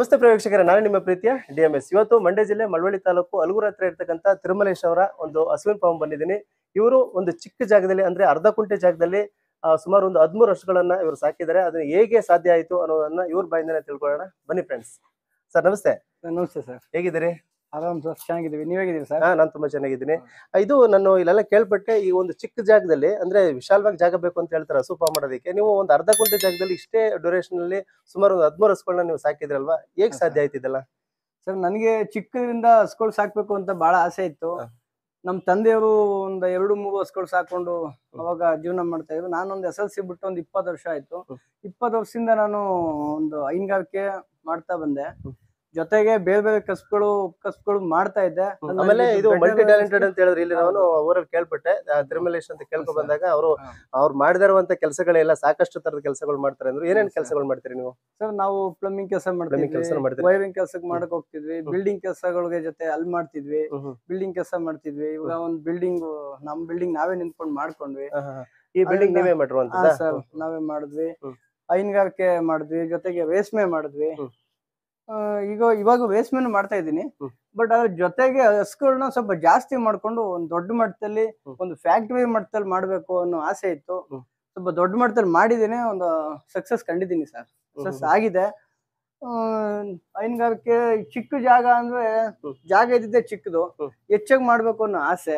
ನಮಸ್ತೆ ಪ್ರೇಕ್ಷಕರೇ ನಾನು ನಿಮ್ಮ ಪ್ರೀತಿಯ ಡಿ ಎಂ ಎಸ್ ಇವತ್ತು ಮಂಡ್ಯ ಜಿಲ್ಲೆ ಮಳವಳ್ಳಿ ತಾಲೂಕು ಅಲಗೂರು ಹತ್ರ ಇರ್ತಕ್ಕಂಥ ತಿರುಮಲೇಶ್ ಅವರ ಒಂದು ಹಸುವಿನ ಫಾರ್ಮ್ ಬಂದಿದ್ದೀನಿ ಇವರು ಒಂದು ಚಿಕ್ಕ ಜಾಗದಲ್ಲಿ ಅಂದ್ರೆ ಅರ್ಧ ಕುಂಟೆ ಜಾಗದಲ್ಲಿ ಆ, ಸುಮಾರು ಒಂದು ಹದಿಮೂರು ವರ್ಷಗಳನ್ನ ಇವರು ಸಾಕಿದ್ದಾರೆ ಅದನ್ನ ಹೇಗೆ ಸಾಧ್ಯ ಆಯಿತು ಅನ್ನೋದನ್ನ ಇವ್ರ ಬಾಯಿಂದನೇ ತಿಳ್ಕೊಳ್ಳೋಣ ಬನ್ನಿ ಫ್ರೆಂಡ್ಸ್ ಸರ್ ನಮಸ್ತೆ ನಮಸ್ತೆ ಸರ್ ಹೇಗಿದ್ದೀರಿ ಆರಾಮ್ ಸರ್ ಚೆನ್ನಾಗಿದ್ದೀವಿ ನೀವ್ ಹೇಗಿದ್ದೀವಿ ಸರ್ ಹಾ ನಾನು ತುಂಬಾ ಚೆನ್ನಾಗಿದ್ದೀನಿ ಇದು ನಾನು ಇಲ್ಲೆಲ್ಲ ಕೇಳ್ಪಟ್ಟೆ ಈ ಒಂದು ಚಿಕ್ಕ ಜಾಗದಲ್ಲಿ ಅಂದ್ರೆ ವಿಶಾಲವಾಗಿ ಜಾಗ ಬೇಕು ಅಂತ ಹೇಳ್ತಾರೆ ಹಸು ಫಾರ್ಮ್ ಮಾಡೋದಕ್ಕೆ ನೀವು ಒಂದು ಅರ್ಧ ಕುಂಟೆ ಜಾಗದಲ್ಲಿ ಇಷ್ಟೇ ಡ್ಯೂರೇಷನ್ ಅಲ್ಲಿ ಸುಮಾರು ಒಂದು ಹದಿಮೂರು ಹಸುಗಳನ್ನ ನೀವು ಸಾಕಿದ್ರಲ್ವಾ ಹೇಗ್ ಸಾಧ್ಯ ಆಯ್ತಿದ್ದಲ್ಲ ಸರ್ ನನಗೆ ಚಿಕ್ಕದ್ರಿಂದ ಹಸ್ಗಳು ಸಾಕ್ಬೇಕು ಅಂತ ಬಹಳ ಆಸೆ ಇತ್ತು ಹಾ. ನಮ್ ತಂದೆಯವರು ಒಂದ್ ಎರಡು ಮೂರು ಹಸ್ಗಳು ಸಾಕೊಂಡು ಅವಾಗ ಜೀವನ ಮಾಡ್ತಾ ಇದ್ರು ನಾನು ಒಂದು ಎಸ್ ಎಲ್ ಸಿ ಬಿಟ್ಟು ಒಂದು ಇಪ್ಪತ್ತು ವರ್ಷ ಆಯ್ತು ಹ್ಮ್. ಇಪ್ಪತ್ತು ವರ್ಷದಿಂದ ನಾನು ಒಂದು ಹೈನುಗಾರಿಕೆ ಮಾಡ್ತಾ ಬಂದೆ ಹ್ಮ್. ಜೊತೆಗೆ ಬೇರೆ ಬೇರೆ ಕಸ್ಗಳು ಕಸ್ಗಳು ಮಾಡ್ತಾ ಇದ್ದೆ ಅದ್ ಆಮೇಲೆ ನನಗೆ ಇದು ಬೆಳೆ ಮಲ್ಟಿ ಟ್ಯಾಲೆಂಟೆಡ್ ವ್ಯವಸ್ಥೆ- ಅಂತ ಹೇಳಿದ್ರೆ ಇಲ್ಲಿ ನಾನು ಊರಲ್ಲಿ ಕೇಳ್ಪಟ್ಟೆ ಆ, ತಿರುಮಲೇಶ್ ಅಂತ ಕೇಳ್ಕೊ ಬಂದಾಗ ಅವರು ಅವ್ರು ಮಾಡದಿರುವಂತ ಕೆಲಸಗಳೆಲ್ಲ ಸಾಕಷ್ಟು ತರದ ಕೆಲಸಗಳು ಮಾಡ್ತಾರೆ ಅಂದ್ರೆ ಏನೇನ್ ಹೌದು ಸರ್. ಕೆಲಸಗಳು ಮಾಡ್ತೀರಿ ನೀವು ಸರ್ ನಾವು ಪ್ಲಂಬಿಂಗ್ ಕೆಲಸ Plumbing ಮಾಡ್ತಿದ್ವಿ ಕೆಲ್ಸನ ಮಾಡ್ತೀರಿ? ವೈರಿಂಗ್ ಕೆಲ್ಸಕ್ಕೆ ಮಾಡಕ್ ಹೋಗ್ತಿದ್ವಿ ಹ್ಮ್. ಬಿಲ್ಡಿಂಗ್ ಕೆಲಸಗಳಿಗೆ ಜೊತೆ ಅಲ್ಲಿ ಮಾಡ್ತಿದ್ವಿ ಬಿಲ್ಡಿಂಗ್ ಕೆಲಸ ಮಾಡ್ತಿದ್ವಿ ಇವಾಗ ಒಂದ್ ಬಿಲ್ಡಿಂಗ್ ನಮ್ ಬಿಲ್ಡಿಂಗ್ ನಾವೇ ನಿಂತ್ಕೊಂಡ್ ಮಾಡ್ಕೊಂಡ್ವಿ ಹಾ, ಹಾ, ಹಾ. ಈ ಬಿಲ್ಡಿಂಗ್ ಅಲ್ಲಿಂದ- ನೀವೇ ಹಾ ಮಾಡಿರುವಂತದ ಸರ್ ನಾವೇ ಮಾಡಿದ್ವಿ ಹ್ಮ್. ಹೈನುಗಾರಿಕೆ ಮಾಡಿದ್ವಿ ಜೊತೆಗೆ ರೇಷ್ಮೆ ಮಾಡಿದ್ವಿ ಹ್ಮ್. ಆ, ಈಗ ಇವಾಗ ರೇಷ್ಮೆನು ಮಾಡ್ತಾ ಇದ್ದೀನಿ ಹ್ಮ್. ಬಟ್ ಅದ್ರ ಜೊತೆಗೆ ಹಸುಗಳನ್ನ ಸ್ವಲ್ಪ ಜಾಸ್ತಿ ಮಾಡ್ಕೊಂಡು ಒಂದ್ ದೊಡ್ಡ ಮಟ್ಟದಲ್ಲಿ ಹ್ಮ್. ಒಂದು ಫ್ಯಾಕ್ಟರಿ ಮಟ್ಟದಲ್ಲಿ ಮಾಡ್ಬೇಕು ಅನ್ನೋ ಆಸೆ ಇತ್ತು ಹ್ಮ್. ಸ್ವಲ್ಪ ದೊಡ್ಡ ಮಟ್ಟದಲ್ಲಿ ಮಾಡಿದ್ದೀನಿ ಒಂದು ಸಕ್ಸಸ್ ಕಂಡಿದ್ದೀನಿ ಸರ್ ಸಕ್ಸಸ್ ಆಗಿದೆ ಆ, ಹೈನುಗಾರಿಕೆ ಚಿಕ್ಕ ಜಾಗ ಅಂದ್ರೆ ಹ್ಮ್. ಜಾಗ ಇದ್ದಿದ್ದೆ ಚಿಕ್ಕದು ಹ್ಮ್. ಹೆಚ್ಚಾಗಿ ಮಾಡ್ಬೇಕು ಅನ್ನೋ ಆಸೆ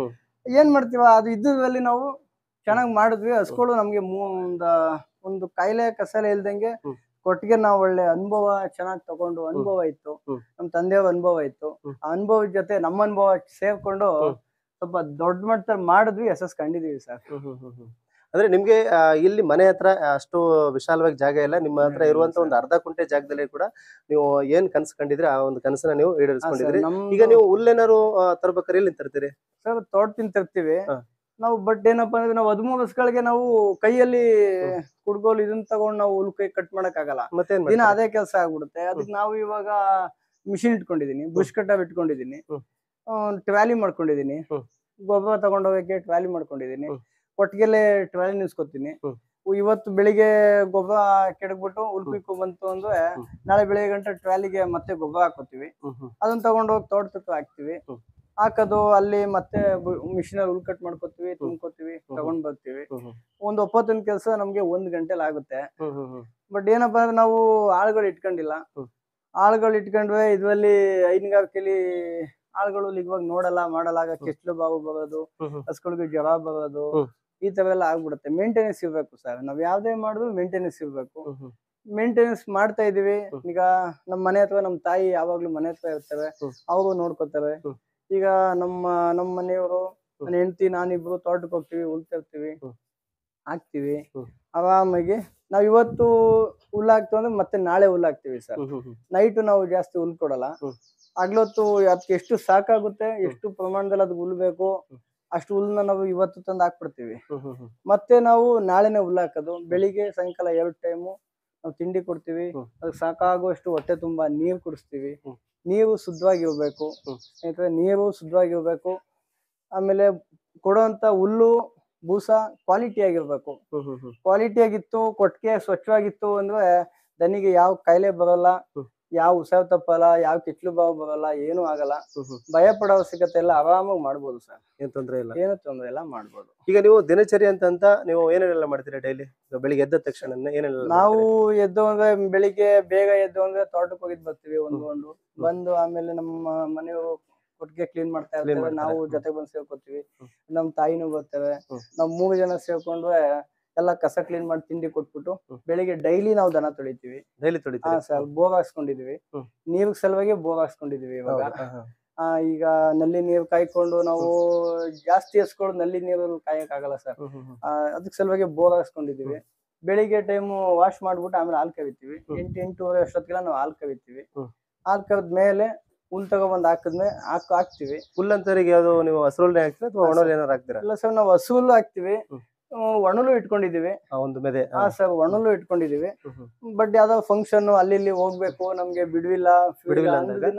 ಏನ್ ಮಾಡ್ತೀವ ಅದು ಇದ್ದದ್ರಲ್ಲಿ ನಾವು ಚೆನ್ನಾಗಿ ಮಾಡಿದ್ವಿ ಹಸ್ಗಳು ನಮ್ಗೆ ಮೂ- ಒಂದ ಒಂದು ಕಾಯಿಲೆ ಕಸಲೆ ಇಲ್ದಂಗೆ ಹ್ಮ್. ಕೊಟ್ಟಿಗೆ ನಾವು ಒಳ್ಳೆ ಅನುಭವ ಚೆನ್ನಾಗಿ ತಗೊಂಡು ಅನುಭವ ಇತ್ತು ಹ್ಮ್. ನಮ್ ತಂದೆಯವ್ರ ಅನುಭವ ಇತ್ತು ಹ್ಮ್. ಆ ಅನುಭವದ ಜೊತೆ ನಮ್ಮ ಅನುಭವ ಸೇರ್ಕೊಂಡು ಹ್ಮ್. ಸ್ವಲ್ಪ ದೊಡ್ಡ ಮಟ್ಟದಲ್ಲಿ ಮಾಡಿದ್ವಿ ಯಶಸ್ ಕಂಡಿದೀವಿ ಸರ್ ಅಂದ್ರೆ ನಿಮ್ಗೆ ಆ, ಇಲ್ಲಿ ಮನೆ ಹತ್ರ ಅಷ್ಟು ವಿಶಾಲವಾಗಿ ಜಾಗ ಇಲ್ಲ ನಿಮ್ಮ ಹತ್ರ ಹ್ಮ್, ಇರುವಂತ ಸರ್. ಒಂದು ಅರ್ಧ ಕುಂಟೆ ಜಾಗದಲ್ಲಿ ಕೂಡ ನೀವು ಏನ್ ಕನ್ಸು ಕಂಡಿದ್ರಿ ಆ ಒಂದು ಕನಸನ್ನ ನೀವು ಈಡೇರಿಸ್ಕೊಂಡಿದ್ರಿ ಈಗ ಈಗ ನೀವು ಹುಲ್ಲೇನಾರು ಆ, ತರ್ಬೇಕಾದ್ರೆ ಎಲ್ಲಿ ತರ್ತೀರಿ ಸರ್ ತೋಟದಿಂದ ತರ್ತೀವಿ ಹಾ. ನಾವು ಬಟ್ ಏನಪ್ಪಾ ಅಂದ್ರೆ ನಾವು ಹದಿಮೂರು ವರ್ಷಗಳಿಗೆ ನಾವು ಕೈಯಲ್ಲಿ ಕುಡ್ಗೋಲು ಇದನ್ನ ತಗೊಂಡು ನಾವು ಹುಲ್ ಕೈ ಕಟ್ ಮಾಡಕ್ ಆಗಲ್ಲ ಮತ್ತೆ ಏನ್ ದಿನ ಮಾಡ್ತೀರಿ? ಅದೇ ಕೆಲಸ ಆಗ್ಬಿಡುತ್ತೆ ಅದಕ್ಕೆ ನಾವು ಇವಾಗ ಮಿಷಿನ್ ಇಟ್ಕೊಂಡಿದೀನಿ ಬುಷ್ ಕಟಾವ್ ಇಟ್ಕೊಂಡಿದೀನಿ ಹ್ಮ್. ಟ್ರಾಲಿ ಮಾಡ್ಕೊಂಡಿದೀನಿ ಹ್ಮ್. ಗೊಬ್ಬರ ತಗೊಂಡೋಗಕ್ಕೆ ಟ್ರಾಲಿ ಮಾಡ್ಕೊಂಡಿದೀನಿ ಹ್ಮ್. ಕೊಟ್ಟಿಗೆಲೆ ಟ್ರಾಲಿ ನಿಲ್ಸ್ಕೊತೀನಿ ಹ್ಮ್. ಇವತ್ತು ಬೆಳಿಗ್ಗೆ ಗೊಬ್ಬರ ಕೆಡಗ್ಬಿಟ್ಟು ಉಲ್ಪಿಕ್ಕೊ ಬಂತು ಅಂದ್ರೆ ಹ್ಮ್. ನಾಳೆ ಬೆಳಿಗ್ಗೆ ಗಂಟೆ ಟ್ರಾಲಿಗೆ ಮತ್ತೆ ಗೊಬ್ಬರ ಹಾಕೋತೀವಿ ಹ್ಮ್, ಹ್ಮ್, ಅದನ್ನ ತಗೊಂಡೋಗಿ ತೋಟಕ್ಕೆ ಹಾಕ್ತಿವಿ ಹ್ಮ್. ಹಾಕೋದು ಅಲ್ಲಿ ಮತ್ತೆ ಮಿಷಿನ್ ಅಲ್ಲಿ ಹುಲ್ ಕಟ್ ಮಾಡ್ಕೋತೀವಿ ತುಂಬ್ಕೋತೀವಿ ಹ್ಮ್. ತಗೊಂಡ್ ಬರ್ತೀವಿ ಹ್ಮ್, ಹ್ಮ್, ಒಂದ್ ಒಪ್ಪತ್ತಿನ ಕೆಲಸ ನಮ್ಗೆ ಒಂದ್ ಗಂಟೆಲಿ ಆಗುತ್ತೆ ಹ್ಮ್, ಹ್ಮ್, ಹ್ಮ್. ಬಟ್ ಏನಪ್ಪಾ ಅಂದ್ರೆ ನಾವು ಆಳುಗಳು ಇಟ್ಕೊಂಡಿಲ್ಲ ಹ್ಮ್. ಆಳುಗಳು ಇಟ್ಕೊಂಡ್ರೆ ಇದ್ರಲ್ಲಿ ಹೈನುಗಾರಿಕೆಲಿ ಆಳುಗಳು ಇವಾಗ ನೋಡಲ್ಲ ಮಾಡಲ್ಲ ಆಗ ಕೆಸ್ಲು ಬಾವು ಬರೋದು ಹ್ಮ್, ಹ್ಮ್. ಹಸುಗಳಿಗೆ ಜ್ವರ ಬರೋದು ಹ್ಮ್. ಈ ತರ ಎಲ್ಲ ಆಗ್ಬಿಡುತ್ತೆ ಮೇಂಟೆನೆನ್ಸ್ ಇರ್ಬೇಕು ಸರ್ ನಾವ್ ಯಾವ್ದೇ ಮಾಡಿದ್ರು ಮೇಂಟೆನೆನ್ಸ್ ಇರ್ಬೇಕು ಹ್ಮ್, ಹ್ಮ್. ಮೇಂಟೆನೆನ್ಸ್ ಮಾಡ್ತಾ ಇದೀವಿ ಹ್ಮ್. ಈಗ ನಮ್ಮ ಮನೆ ಹತ್ರ ನಮ್ಮ ತಾಯಿ ಯಾವಾಗ್ಲೂ ಮನೆ ಹತ್ರ ಇರ್ತಾರೆ ಹ್ಮ್. ಅವರು ನೋಡ್ಕೊತಾರೆ ಹ್ಮ್. ಈಗ ನಮ್ಮ ನಮ್ಮ ಮನೆಯವರು ನನ್ನ ಹೆಂಡತಿ ನಾನಿಬ್ರು ತೋಟಕ್ಕೆ ಹೋಗ್ತೀವಿ ಉಳ್ತಿರ್ತೀವಿ ಹ್ಮ್. ಹಾಕ್ತಿವಿ ಹ್ಮ್. ಆರಾಮಾಗಿ ನಾವ್ ಇವತ್ತು ಹುಲ್ಲು ಹಾಕ್ತು ಅಂದ್ರೆ ಮತ್ತೆ ನಾಳೆ ಹುಲ್ಲು ಹಾಕ್ತಿವಿ ಸರ್ ಹ್ಮ್, ಹ್ಮ್, ಹ್ಮ್. ನೈಟ್ ನಾವು ಜಾಸ್ತಿ ಹುಲ್ ಕೊಡಲ್ಲ ಹ್ಮ್. ಆಗ್ಲೊತ್ತು ಅದಕ್ಕೆ ಎಷ್ಟು ಸಾಕಾಗುತ್ತೆ ಎಷ್ಟು ಪ್ರಮಾಣದಲ್ಲಿ ಅದು ಹುಲ್ ಬೇಕು ಹ್ಮ್. ಅಷ್ಟು ಹುಲ್ಲನ್ನ ನಾವು ಇವತ್ತು ತಂದು ಹಾಕ್ಬಿಡ್ತೀವಿ ಹ್ಮ್, ಹ್ಮ್, ಹ್ಮ್. ಮತ್ತೆ ನಾವು ನಾಳೆನೆ ಹುಲ್ಲು ಹಾಕೋದು ಬೆಳಿಗ್ಗೆ ಸಾಯಂಕಾಲ ಎರಡು ಟೈಮು ನಾವು ತಿಂಡಿ ಕೊಡ್ತೀವಿ ಹ್ಮ್. ಅದಕ್ಕೆ ಸಾಕಾಗುವಷ್ಟು ಹೊಟ್ಟೆ ತುಂಬಾ ನೀರು ಕುಡಿಸ್ತೀವಿ ಹ್ಮ್. ನೀರು ಶುದ್ಧವಾಗಿರ್ಬೇಕು ಹ್ಮ್. ಸ್ನೇಹಿತರೆ ನೀರು ಶುದ್ಧವಾಗಿರ್ಬೇಕು ಆಮೇಲೆ ಕೊಡುವಂತ ಹುಲ್ಲು ಬೂಸ ಕ್ವಾಲಿಟಿ ಆಗಿರ್ಬೇಕು ಹ್ಮ್, ಹ್ಮ್, ಹ್ಮ್. ಕ್ವಾಲಿಟಿ ಆಗಿತ್ತು ಕೊಟ್ಟಿಗೆ ಸ್ವಚ್ಛವಾಗಿತ್ತು ಅಂದ್ರೆ ದನಿಗೆ ಯಾವ ಕಾಯಿಲೆ ಬರಲ್ಲ ಹ್ಮ್. ಯಾವ ಉಸಾವ್ ತಪ್ಪಲ್ಲ ಯಾವ ಕಿಟ್ಲು ಬಾವು ಬರಲ್ಲ ಏನೂ ಆಗಲ್ಲ ಹ್ಮ್, ಹ್ಮ್. ಭಯ ಪಡೋ ಅವಶ್ಯಕತೆ ಎಲ್ಲ ಆರಾಮಾಗಿ ಮಾಡ್ಬೋದು ಸರ್ ಏನ್ ತೊಂದ್ರೆ ಇಲ್ಲ ಏನು ತೊಂದರೆ ಇಲ್ಲ ಮಾಡ್ಬೋದು ಈಗ ನೀವು ದಿನಚರಿ ಅಂತ ಅಂತ ನೀವು ಏನೇನೆಲ್ಲ ಮಾಡ್ತೀರಾ ಡೈಲಿ ಬೆಳಿಗ್ಗೆ ಎದ್ದ ತಕ್ಷಣ ಏನೇನೆಲ್ಲ ನಾವು ಎದ್ದು ಅಂದ್ರೆ ಬೆಳಿಗ್ಗೆ ಬೇಗ ಎದ್ದು ಅಂದ್ರೆ ತೋಟಕ್ಕೆ ಹೋಗಿದ್ ಬರ್ತೀವಿ ಒಂದು ಒಂದು ಬಂದು ಆಮೇಲೆ ನಮ್ಮ ಮನೆಯವರು ಕೊಟ್ಟಿಗೆ ಕ್ಲೀನ್ ಮಾಡ್ತಾ Clean ಇರ್ತಾರೆ ಮಾಡ್ತಾರೆ. ನಾವು ಹ್ಮ್. ಜೊತೆ ಬಂದು ಸೇರ್ಕೊತೀವಿ ಹ್ಮ್. ನಮ್ ತಾಯಿನೂ ಬರ್ತೇವೆ ಹ್ಮ್. ನಾವ್ ಮೂರು ಜನ ಸೇರ್ಕೊಂಡ್ರೆ ಎಲ್ಲ ಕಸ ಕ್ಲೀನ್ ಮಾಡಿ ತಿಂಡಿ ಕೊಟ್ಬಿಟ್ಟು ಹ್ಮ್. ಬೆಳಿಗ್ಗೆ ಡೈಲಿ ನಾವು ದನ ತೊಳಿತೀವಿ ಡೈಲಿ ಹಾ ತೊಳಿತೀರಿ ಸರ್ ಬೋರ್ ಹಾಕ್ಸ್ಕೊಂಡಿದೀವಿ ಹ್ಮ್. ನೀರ್ ಸಲುವಾಗಿ ಬೋರ್ ಹಾಕ್ಸ್ಕೊಂಡಿದೀವಿ ಇವಾಗ ಹೌದಾ? ಹಾ, ಹಾ. ಆ, ಈಗ ನಲ್ಲಿ ನೀರು ಕಾಯ್ಕೊಂಡು ನಾವು ಜಾಸ್ತಿ ಹಸ್ಕೊಂಡು ನಲ್ಲಿ ನೀರು ಕಾಯಕ್ ಆಗಲ್ಲ ಸರ್ ಹ್ಮ್, ಹ್ಮ್, ಹ್ಮ್. ಅದಕ್ಕೆ ಸಲುವಾಗಿ ಬೋರ್ ಹಾಕ್ಸ್ಕೊಂಡಿದೀವಿ ಬೆಳಿಗ್ಗೆ ಟೈಮು ವಾಶ್ ಮಾಡ್ಬಿಟ್ಟು ಆಮೇಲೆ ಹಾಲ್ ಕವಿತೀವಿ ಹ್ಮ್. ಎಂಟು ಎಂಟೂವರೆ ಅಷ್ಟೊತ್ತಿಗೆಲ್ಲ ನಾವು ಹಾಲ್ ಕವಿತೀವಿ ಹ್ಮ್. ಹಾಲ್ ಕರೆದ ಮೇಲೆ ಹುಲ್ ತಗೊಬಂದ್ ಹಾಕಿದ್ಮೇಲೆ ಹಾಕ್ ಹಾಕ್ತಿವಿ ಫುಲ್ ಅಂತವರಿಗೆ ಯಾವ್ದು ನೀವು ಹಸಿರುಲ್ನೇ ಹಾಕ್ತೀರಾ ಅಥವಾ ಒಣಲ್ ಏನಾರು ಹಾಕ್ತೀರಾ ಇಲ್ಲ ಸರ್ ನಾವು ಹಸುಲು ಹಾಕ್ತಿವಿ ಹ್ಮ್. ಹ್ಮ್, ಒಣಲು ಇಟ್ಕೊಂಡಿದೀವಿ ಆ ಒಂದು ಮೆದೆ ಹಾ ಸರ್ ಒಣಲು ಇಟ್ಕೊಂಡಿದೀವಿ ಹ್ಮ್, ಹ್ಮ್. ಬಟ್ ಯಾವ್ದೋ ಫಂಕ್ಷನ್ ಅಲ್ಲಿ ಇಲ್ಲಿ ಹೋಗ್ಬೇಕು ನಮ್ಗೆ ಬಿಡುವಿಲ್ಲ ಬಿಡುವಿಲ್ಲ ಅಂದ್ ಅಂದಾಗ? ದಿನ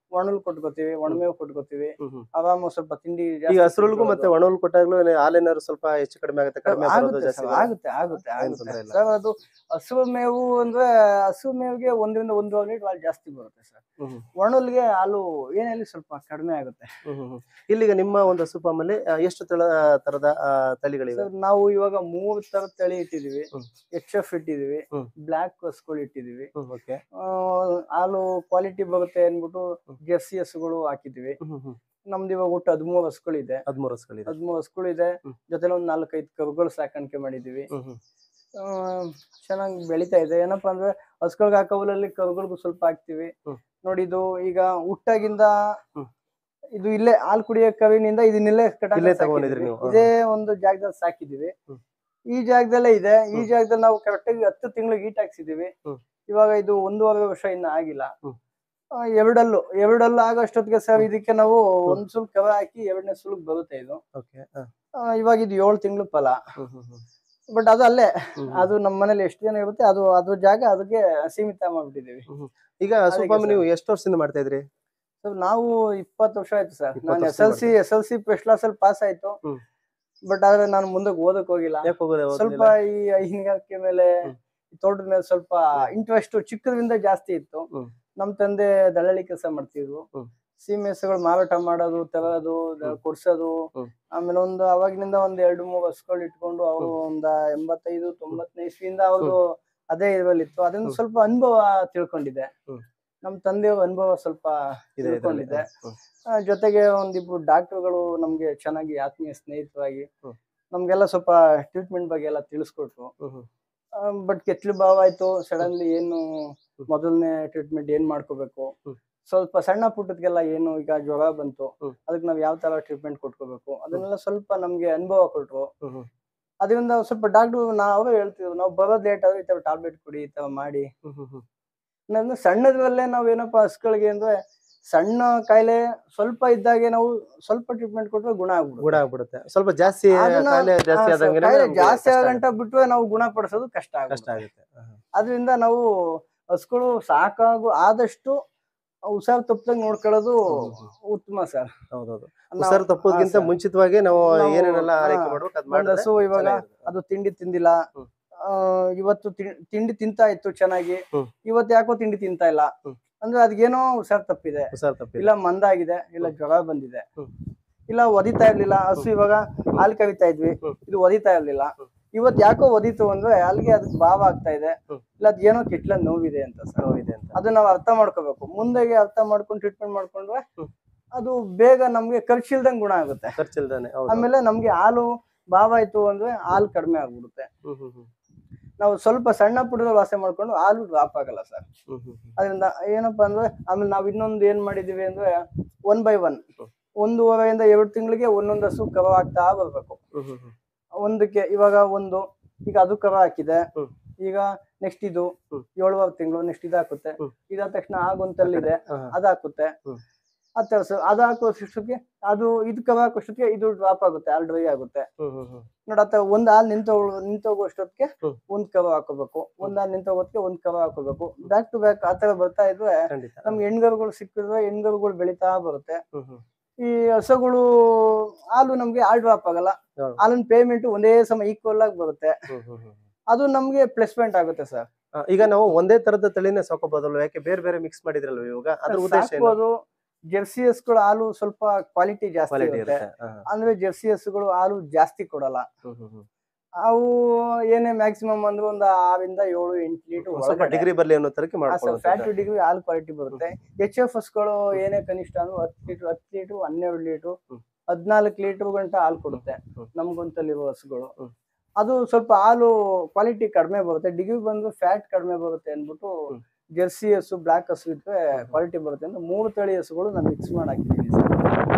ಒಣಲ್ ಕೊಟ್ಕೋತೀವಿ ಒಣಮೇವು ಕೊಟ್ಕೋತೀವಿ ಹ್ಮ್ ಹ್ಮ್. ಆರಾಮ ಸ್ವಲ್ಪ ತಿಂಡಿ ಈಗ ಜಾಸ್ತಿ ಹಸುರುಲ್ಗೂ ಮತ್ತೆ ತಿನ್ಕೊಳ್ಳೋದು. ಒಣಹುಲ್ ಕೊಟ್ಟಾಗ್ಲೂ ಹಾಲೇನಾದ್ರು ಸ್ವಲ್ಪ ಹೆಚ್ಚು ಕಡಿಮೆ ಆಗುತ್ತೆ ಕಡಿಮೆ ಬರೋದು ಆಗುತ್ತೆ ಜಾಸ್ತಿ ಸರ್ ಬರೋದು? ಆಗುತ್ತೆ ಆಗುತ್ತೆ ಏನ್ ಆಗುತ್ತೆ ತೊಂದ್ರೆ ಇಲ್ಲ. ಸರ್ ಅದು ಹಸು ಮೇವು ಅಂದ್ರೆ ಹಸು ಮೇವಿಗೆ ಒಂದರಿಂದ ಒಂದೂವರೆ ಲೀಟರ್ ಹಾಲು ಜಾಸ್ತಿ ಬರುತ್ತೆ ಸರ್ ಹ್ಮ್ ಹ್ಮ್. ಒಣಲ್ಗೆ ಹಾಲು ಏನಲ್ಲಿ ಸ್ವಲ್ಪ ಕಡಿಮೆ ಆಗುತ್ತೆ ಹ್ಮ್ ಹ್ಮ್ ಹ್ಮ್. ಇಲ್ಲಿಗ ನಿಮ್ಮ ಒಂದು ಹಸು farm ಅಲ್ಲಿ ಆ, ಎಷ್ಟು ತಳ ತರದ ಆ, ತಳಿಗಳಿವೆ ಸರ್ ನಾವು ಇವಾಗ ಮೂರ್ ತರ ತಳಿ ಇಟ್ಟಿದೀವಿ ಹ್ಮ್. ಎಚ್ ಎಫ್ ಇಟ್ಟಿದೀವಿ ಹ್ಮ್. ಬ್ಲಾಕ್ ಹಸುಗಳು ಇಟ್ಟಿದೀವಿ ಹ್ಮ್ ಓಕೆ ಆ, ಹಾಲು ಕ್ವಾಲಿಟಿ ಬರುತ್ತೆ ಅನ್ಬಿಟ್ಟು ಜೆರ್ಸಿ ಹಸುಗಳು ಹಾಕಿದೀವಿ ಹ್ಮ್ ಹ್ಮ್ ನಮ್ದು ಇವಾಗ ಒಟ್ಟು ಹದಿಮೂರು ಹಸುಗಳಿದೆ ಹದಿಮೂರು ಹಸುಗಳಿದೆ ಹದಿಮೂರು ಹಸುಗಳಿದೆ ಹ್ಮ್. ಜೊತೆಲಿ ಒಂದ್ ನಾಲ್ಕೈದು ಕರುಗಳು ಸಾಕಾಣಿಕೆ ಮಾಡಿದೀವಿ ಹ್ಮ್ ಹ್ಮ್ ಆ, ಚೆನ್ನಾಗಿ ಬೆಳಿತಾ ಇದೆ ಏನಪ್ಪಾ ಅಂದ್ರೆ ಹಸುಗಳಿಗೆ ಹಾಕೋ ಹುಲ್ಲಲ್ಲಿ ಕರುಗಳಿಗೂ ಸ್ವಲ್ಪ ಹಾಕ್ತಿವಿ ಹ್ಮ್. ನೋಡಿ ಇದು ಈಗ ಹುಟ್ಟಾಗಿಂದ ಹ್ಮ್. ಇದು ಇಲ್ಲೇ ಹಾಲು ಕುಡಿಯೋ ಕವಿನಿಂದ ಇದನ್ನಿಲ್ಲೇ ಕಟಾಕಿ ಇಲ್ಲೇ ಸಾಕಿದೀವಿ. ತಗೊಂಡಿದ್ರಿ ನೀವು? ಇದೇ ಒಂದು ಜಾಗದಲ್ಲಿ ಸಾಕಿದೀವಿ ಹ್ಮ್. ಈ ಜಾಗದಲ್ಲೇ ಇದೆ ಈ ಹ್ಮ್. ಜಾಗದಲ್ಲಿ ನಾವು ಕರೆಕ್ಟಾಗಿ ಹತ್ತು ತಿಂಗಳಿಗೆ ಈಟ್ ಹಾಕ್ಸಿದೀವಿ ಹ್ಮ್. ಇವಾಗ ಇದು ಒಂದೂವರೆ ವರ್ಷ ಇನ್ನ ಆಗಿಲ್ಲ ಹ್ಮ್. ಆ, ಎರಡಲ್ಲು ಎರಡಲ್ಲು ಆಗೋಷ್ಟೊತ್ತಿಗೆ ಸರ್ ಇದಕ್ಕೆ ನಾವು ಒಂದ್ ಸುಲ್ಕ್ ಕವ ಹಾಕಿ ಎರಡನೇ ಸುಲ್ಕ್ ಬರುತ್ತೆ ಇದು ಓಕೆ ಆ, ಇವಾಗ ಇದು ಏಳು ತಿಂಗಳು ಫಲ ಹ್ಮ್ ಹ್ಮ್ ಹ್ಮ್ ಬಟ್ ಅದು ಅಲ್ಲೇ ಹ್ಮ್ ಅದು ನಮ್ಮ ಮನೇಲಿ ಎಷ್ಟು ಜನ ಇರುತ್ತೆ ಅದು ಅದು ಜಾಗ ಅದಕ್ಕೆ ಸೀಮಿತ ಮಾಡ್ಬಿಟ್ಟಿದೀವಿ ಈಗ ಹಸು ಅದಕ್ಕೆ farm ಸರ್. ನೀವು ಎಷ್ಟು ವರ್ಷದಿಂದ ಮಾಡ್ತಾ ಇದ್ರಿ ಸೊ ನಾವು ಇಪ್ಪತ್ತು ವರ್ಷ ಆಯ್ತು ಸರ್ 20 ನಾನು ವರ್ಷ S L C S L C first class ಅಲ್ಲಿ ಪಾಸ್ ಆಯ್ತು ಹ್ಮ್. ಬಟ್ ಆದ್ರೆ ನಾನು ಮುಂದಕ್ಕೆ ಓದಕ್ ಹೋಗಿಲ್ಲ ಯಾಕೆ ಹೋಗೋದು ಸ್ವಲ್ಪ ಈ ಹೈನುಗಾರಿಕೆ ಮೇಲೆ ಹ್ಮ್. ಈ ತೋಟದ ಮೇಲೆ ಸ್ವಲ್ಪ ಇಂಟ್ರೆಸ್ಟ್ ಚಿಕ್ಕದ್ರಿಂದ ಜಾಸ್ತಿ ಇತ್ತು ಹ್ಮ್. ನಮ್ ತಂದೆ ದಳ್ಳಾಳಿ ಕೆಲಸ ಮಾಡ್ತಿದ್ರು ಹ್ಮ್. ಸೀಮೆ ಹಸುಗಳು ಮಾರಾಟ ಮಾಡೋದು ತರೋದು ದ- ಕೊಡ್ಸೋದು ಹ್ಮ್. ಆಮೇಲೆ ಒಂದು ಅವಾಗಿನಿಂದ ಒಂದ್ ಎರಡು ಮೂರು ಹಸುಗಳು ಇಟ್ಕೊಂಡು ಅವರು ಒಂದ ಎಂಬತ್ತೈದು ತೊಂಬತ್ತನೇ ಇಸ್ವಿಯಿಂದ ಅವರು ಅದೇ ಇದ್ರಲ್ಲಿತ್ತು ಅದನ್ನ ಹ್ಮ್. ಸ್ವಲ್ಪ ಅನುಭವ ತಿಳ್ಕೊಂಡಿದ್ದೆ ಹ್ಮ್. ನಮ್ ತಂದೆಯವ್ರ ಅನುಭವ ಸ್ವಲ್ಪ ಇದೆ ಇದ್ರಲ್ಲಿ. ತಿಳ್ಕೊಂಡಿದ್ದೆ ಹ್ಮ್. ಆ, ಜೊತೆಗೆ ಒಂದಿಬ್ರು ಡಾಕ್ಟರ್ಗಳು ನಮ್ಗೆ ಚೆನ್ನಾಗಿ ಆತ್ಮೀಯ ಸ್ನೇಹಿತರಾಗಿ ಹ್ಮ್. ನಮ್ಗೆಲ್ಲ ಸ್ವಲ್ಪ ಟ್ರೀಟ್ಮೆಂಟ್ ಬಗ್ಗೆ ಎಲ್ಲ ತಿಳಿಸ್ಕೊಟ್ರು ಹ್ಮ್ ಹ್ಮ್ ಬಟ್ ಕೆಟ್ಲು ಭಾವ ಆಯ್ತು ಸಡನ್ಲಿ ಏನು ಮೊದಲನೇ ಟ್ರೀಟ್ಮೆಂಟ್ ಏನ್ ಮಾಡ್ಕೋಬೇಕು ಹ್ಮ್. ಸ್ವಲ್ಪ ಸಣ್ಣ ಪುಟ್ಟದ್ಗೆಲ್ಲ ಏನು ಈಗ ಜ್ವರ ಬಂತು ಹ್ಮ್. ಅದಕ್ಕೆ ನಾವ್ ಯಾವ ತರ ಟ್ರೀಟ್ಮೆಂಟ್ ಕೊಟ್ಕೋಬೇಕು ಅದನ್ನೆಲ್ಲ ಸ್ವಲ್ಪ ನಮ್ಗೆ ಅನುಭವ ಕೊಟ್ರು ಹ್ಮ್ ಹ್ಮ್ ಅದರಿಂದ ಸ್ವಲ್ಪ ಡಾಕ್ಟ್ರು ನಾವೇ ಹೇಳ್ತಿದ್ರು ನಾವು ಬರೋದ್ ಲೇಟ್ ಆದ್ರೆ ಈ ತರ ಟ್ಯಾಬ್ಲೆಟ್ ಕೊಡಿ ಈ ತರ ಮಾಡಿ ಹ್ಮ್ ಹ್ಮ್ ಹ್ಮ್ ನನ್ನ ಸಣ್ಣದ್ರಲ್ಲೇ ನಾವ್ ಏನಪ್ಪಾ ಹಸ್ಗಳಿಗೆ ಅಂದ್ರೆ ಸಣ್ಣ ಕಾಯಿಲೆ ಸ್ವಲ್ಪ ಇದ್ದಾಗೆ ನಾವು ಸ್ವಲ್ಪ ಟ್ರೀಟ್ಮೆಂಟ್ ಕೊಟ್ರೆ ಗುಣ ಆಗ್ಬಿಡುತ್ತೆ ಗುಣ ಆಗ್ಬಿಡುತ್ತೆ ಸ್ವಲ್ಪ ಜಾಸ್ತಿ ಅದನ್ನ- ಕಾಯಿಲೆ ಜಾಸ್ತಿ ಹಾ, ಆದಂಗೆ ಕಾಯಿಲೆ ನಮ್ಗೆ ಜಾಸ್ತಿ ಕಷ್ಟ ಆಗಂಟ ಬಿಟ್ರೆ ನಾವು ಗುಣಪಡಿಸೋದು ಕಷ್ಟ ಕಷ್ಟ ಆಗುತ್ತೆ ಆಗುತ್ತೆ ಹಾ, ಹಾ. ಅದರಿಂದ ನಾವು ಹಸುಗಳು ಸಾಕಾಗು ಆದಷ್ಟು ಹುಷಾರ್ ತಪ್ಪದಂಗ್ ನೋಡ್ಕೊಳ್ಳೋದು ಹ್ಮ್, ಹ್ಮ್. ಉತ್ತಮ ಸರ್ ಹೌದೌದು ನಾವು- ಉಸಿರು ತಪ್ಪೋದ್ಕಿಂತ ಹಾ, ಸರ್. ಮುಂಚಿತವಾಗಿ ನಾವು ನಾವು- ಏನೇನೆಲ್ಲ ಆರೈಕೆ ಹಾ, ಮಾಡ್ಬೇಕು ಅದ್ ಒಂದ್ ಮಾಡಿದ್ರೆ ಹಸು ಇವಾಗ ಚೆನ್ನಾಗಿರುತ್ತೆ. ಅದು ತಿಂಡಿ ತಿಂದಿಲ್ಲ ಹ್ಮ್. ಆ, ಇವತ್ತು ತಿಂ- ತಿಂಡಿ ತಿಂತಾ ಇತ್ತು ಚೆನ್ನಾಗಿ ಹ್ಮ್. ಇವತ್ತು ಯಾಕೋ ತಿಂಡಿ ತಿಂತಾ ಇಲ್ಲ ಹ್ಮ್. ಅಂದ್ರೆ ಅದ್ಗೇನೋ ಹುಷಾರ್ ತಪ್ಪಿದೆ ಉಸಿರು ತಪ್ಪಿಲ್ಲ ಇಲ್ಲ ಮಂದಾಗಿದೆ ಇಲ್ಲ ಜ್ವರ ಬಂದಿದೆ ಹ್ಮ್. ಇಲ್ಲ ಒದಿತಾ ಇರ್ಲಿಲ್ಲ ಹಸು ಇವಾಗ ಹಾಲು ಕವಿತಾ ಇದ್ವಿ ಹ್ಮ್. ಇದು ಒದಿತಾ ಇರ್ಲಿಲ್ಲ ಹ್ಮ್. ಇವತ್ ಯಾಕೋ ಒದಿತು ಅಂದ್ರೆ ಅಲ್ಲಿಗೆ ಅದಕ್ಕೆ ಭಾವ ಆಗ್ತಾ ಇದೆ ಹ್ಮ್. ಇಲ್ಲ ಅದೇನೋ ಕಿಟ್ಲ ನೋವಿದೆ ಅಂತ ಸರ್ ನೋವಿದೆ ಅಂತ ಅದು ನಾವು ಅರ್ಥ ಮಾಡ್ಕೋಬೇಕು ಮುಂದೆಗೆ ಅರ್ಥ ಮಾಡ್ಕೊಂಡು ಟ್ರೀಟ್ಮೆಂಟ್ ಮಾಡ್ಕೊಂಡ್ರೆ ಹ್ಮ್. ಅದು ಬೇಗ ನಮ್ಗೆ ಖರ್ಚಿಲ್ದಂಗ್ ಗುಣ ಆಗುತ್ತೆ ಖರ್ಚಿಲ್ದಾನೆ ಹೌದು ಆಮೇಲೆ ನಮ್ಗೆ ಹಾಲು ಭಾವ ಆಯ್ತು ಅಂದ್ರೆ ಹಾಲು ಕಡಿಮೆ ಆಗ್ಬಿಡುತ್ತೆ ಹ್ಮ್ ಹ್ಮ್ ಹ್ಮ್ ನಾವು ಸ್ವಲ್ಪ ಸಣ್ಣ ಪುಟ್ಟದ ವಾಸೆ ಮಾಡ್ಕೊಂಡು ಹಾಲು ಡ್ರಾಪ್ ಆಗಲ್ಲ ಸರ್ ಹ್ಮ್ ಹ್ಮ್ ಹ್ಮ್ ಅದರಿಂದ ಏನಪ್ಪಾ ಅಂದ್ರೆ ಆಮೇಲೆ ನಾವ್ ಇನ್ನೊಂದು ಏನ್ ಮಾಡಿದೀವಿ ಅಂದ್ರೆ ಒನ್ ಬೈ ಒನ್ ಹ್ಮ್. ಒಂದೂವರೆಯಿಂದ ಎರಡು ತಿಂಗಳಿಗೆ ಒಂದೊಂದು ಹಸು ಕವ ಆಗ್ತಾ ಬರ್ಬೇಕು ಹ್ಮ್ ಹ್ಮ್ ಹ್ಮ್ ಒಂದಕ್ಕೆ ಇವಾಗ ಒಂದು ಈಗ ಅದು ಕವ ಹಾಕಿದೆ ಹ್ಮ್. ಈಗ ನೆಕ್ಸ್ಟ್ ಇದು ಹ್ಮ್. ಏಳುವರೆ ತಿಂಗಳು ನೆಕ್ಸ್ಟ್ ಇದು ಹಾಕುತ್ತೆ ಹ್ಮ್. ಇದಾದ ತಕ್ಷಣ ಆಗೊಂತಲ್ಲಿದೆ ಹಾ, ಹಾ. ಅದು ಹಾಕುತ್ತೆ ಹ್ಮ್. ಆ ತರ ಸರ್ ಅದು ಹಾಕೋಷ್ಟಕ್ಕೆ ಅದು ಇದು ಕವ ಹಾಕೋಷ್ಟಕ್ಕೆ ಇದು ಡ್ರಾಪ್ ಆಗುತ್ತೆ ಹಾಲ್ ಡ್ರೈ ಆಗುತ್ತೆ ಹ್ಮ್ ಹ್ಮ್ ಹ್ಮ್ ನೋಡತ್ತ ಒಂದ್ ಹಾಲ್ ನಿಂತ ನಿಂತೋಗೋಷ್ಟೊತ್ತಿಗೆ ಹ್ಮ್. ಒಂದ್ ಕವ ಹಾಕೋಬೇಕು ಒಂದ್ ಹಾಲ್ ನಿಂತೋಗೋದಕ್ಕೆ ಒಂದ್ ಕವ ಹಾಕೋಬೇಕು ಬ್ಯಾಕ್ ಟು ಬ್ಯಾಕ್ ಆತರ ಬರ್ತಾ ಇದ್ರೆ ಖಂಡಿತ ನಮ್ಗೆ ಹೆಣ್ಗರುಗಳು ಸಿಕ್ಕಿದ್ರೆ ಹೆಣ್ಗರುಗಳು ಬೆಳಿತಾ ಬರುತ್ತೆ ಹ್ಮ್ ಹ್ಮ್ ಈ ಹಸುಗಳು ಹಾಲು ನಮ್ಗೆ ಹಾಲ್ ಡ್ರಾಪ್ ಆಗಲ್ಲ ಹೌದು. ಹಾಲಿನ ಪೇಮೆಂಟ್ ಒಂದೇ ಸಮ ಈಕ್ವಲ್ ಆಗಿ ಬರುತ್ತೆ ಹ್ಮ್ ಹ್ಮ್ ಹ್ಮ್ ಅದು ನಮ್ಗೆ ಪ್ಲೇಸ್ಮೆಂಟ್ ಆಗುತ್ತೆ ಸರ್ ಆ, ಈಗ ನಾವು ಒಂದೇ ತರದ ತಳಿನೇ ಸಾಕೋಬಹುದಲ್ವ ಯಾಕೆ ಬೇರೆ ಬೇರೆ ಮಿಕ್ಸ್ ಮಾಡಿದ್ರಲ್ವ ಇವಾಗ ಅದ್ರ ಉದ್ದೇಶ ಏನು ಸಾಕ್ಬೋದು ಜೆರ್ಸಿ ಹಸುಗಳು ಹಾಲು ಸ್ವಲ್ಪ ಕ್ವಾಲಿಟಿ ಜಾಸ್ತಿ ಕ್ವಾಲಿಟಿ ಇರುತ್ತೆ ಇರುತ್ತೆ ಹಾ, ಹಾ. ಅಂದ್ರೆ ಜೆರ್ಸಿ ಹಸುಗಳು ಹಾಲು ಜಾಸ್ತಿ ಕೊಡಲ್ಲ ಹ್ಮ್ ಹ್ಮ್ ಹ್ಮ್ ಅವು ಏನೇ ಮ್ಯಾಕ್ಸಿಮಮ್ ಅಂದ್ರೆ ಒಂದು ಆರಿಂದ ಏಳು ಎಂಟು ಲೀಟರ್ ಒಂದ್ ಸ್ವಲ್ಪ ಡಿಗ್ರಿ ಬರ್ಲಿ ಅನ್ನೋ ತರಕ್ಕೆ ಫ್ಯಾಟ್ ಮಾಡ್ಕೊಳ್ಳೋದು ಟು ಡಿಗ್ರಿ ಹಾಲು ಕ್ವಾಲಿಟಿ ಬರುತ್ತೆ ಎಚ್ ಎಫ್ ಹಸ್ಗಳು ಏನೇ ಕನಿಷ್ಠ ಅಂದ್ರೆ ಹತ್ತು ಲೀಟರ್ ಹತ್ತು ಲೀಟರ್ ಹನ್ನೆರಡು ಲೀಟರ್ ಹ್ಮ್. ಹದ್ನಾಲ್ಕು ಲೀಟರ್ ಗಂಟ ಹಾಲು ಕೊಡುತ್ತೆ ಹ್ಮ್. ನಮ್ಗೊಂತಲ್ಲಿರುವ ಹಸುಗಳು ಹ್ಮ್. ಅದು ಸ್ವಲ್ಪ ಹಾಲು ಕ್ವಾಲಿಟಿ ಕಡಿಮೆ ಬರುತ್ತೆ ಡಿಗ್ರಿ ಬಂದು ಫ್ಯಾಟ್ ಕಡಿಮೆ ಬರುತ್ತೆ ಅಂದ್ಬಿಟ್ಟು ಹ್ಮ್. ಜೆರ್ಸಿ ಹಸು ಬ್ಲಾಕ್ ಹಸು ಇದ್ರೆ ಕ್ವಾಲಿಟಿ ಬರುತ್ತೆ ಅಂತ ಮೂರು ತಳಿ ಹಸುಗಳು ನಾನು ಮಿಕ್ಸ್ ಮಾಡಿ ಹಾಕಿದ್ದೀನಿ ಸರ್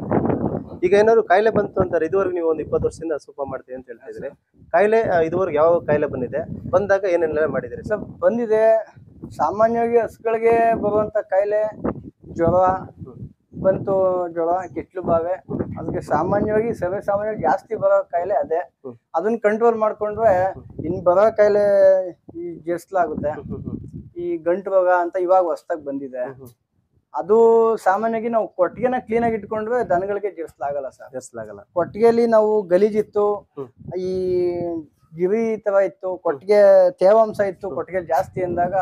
ಈಗ ಏನಾದ್ರು ಕಾಯಿಲೆ ಬಂತು ಅಂತಾರೆ ಇದುವರೆಗೆ ನೀವು ಒಂದು ಇಪ್ಪತ್ತು ವರ್ಷದಿಂದ ಸೂಪ ಮಾಡ್ತೀವಿ ಅಂತ ಹೇಳ್ತಾ ಇದ್ರಿ ಕಾಯಿಲೆ ಆ, ಇದುವರೆಗೆ ಯಾವ ಕಾಯಿಲೆ ಬಂದಿದೆ ಬಂದಾಗ ಏನೆಲ್ಲ ಮಾಡಿದಿರಿ ಸರ್ ಬಂದಿದೆ ಸಾಮಾನ್ಯವಾಗಿ ಹಸುಗಳಿಗೆ ಬರುವಂತ ಕಾಯಿಲೆ ಜ್ವರ ಬಂತು ಜ್ವರ ಕಿಟ್ಲು ಬಾವೆ ಅದಕ್ಕೆ ಸಾಮಾನ್ಯವಾಗಿ ಸರ್ವೇ ಸಾಮಾನ್ಯವಾಗಿ ಜಾಸ್ತಿ ಬರೋ ಕಾಯಿಲೆ ಅದೇ ಹ್ಮ್. ಅದನ್ನ ಕಂಟ್ರೋಲ್ ಮಾಡ್ಕೊಂಡ್ರೆ ಇನ್ ಬರೋ ಕಾಯಿಲೆ ಈ ಜೆಸ್ಲಾಗುತ್ತೆ ಈ ಗಂಟು ರೋಗ ಅಂತ ಇವಾಗ ಹೊಸ್ದಾಗ್ ಬಂದಿದೆ ಅದು ಸಾಮಾನ್ಯವಾಗಿ ನಾವು ಕೊಟ್ಟಿಗೆನ ಕ್ಲೀನ್ ಆಗಿ ಇಟ್ಕೊಂಡ್ರೆ ದನಗಳಿಗೆ ಜೀವಿಸ್ಲಾಗಲ್ಲ ಸರ್ ಎಸ್ಲಾಗಲ್ಲ ಕೊಟ್ಟಿಗೆಯಲ್ಲಿ ನಾವು ಗಲೀಜಿತ್ತು ಹ್ಮ್. ಈ ಗಿವಿ ತರ ಇತ್ತು ಕೊಟ್ಟಿಗೆ ತೇವಾಂಶ ಇತ್ತು ಕೊಟ್ಟಿಗೆ ಜಾಸ್ತಿ ಅಂದಾಗ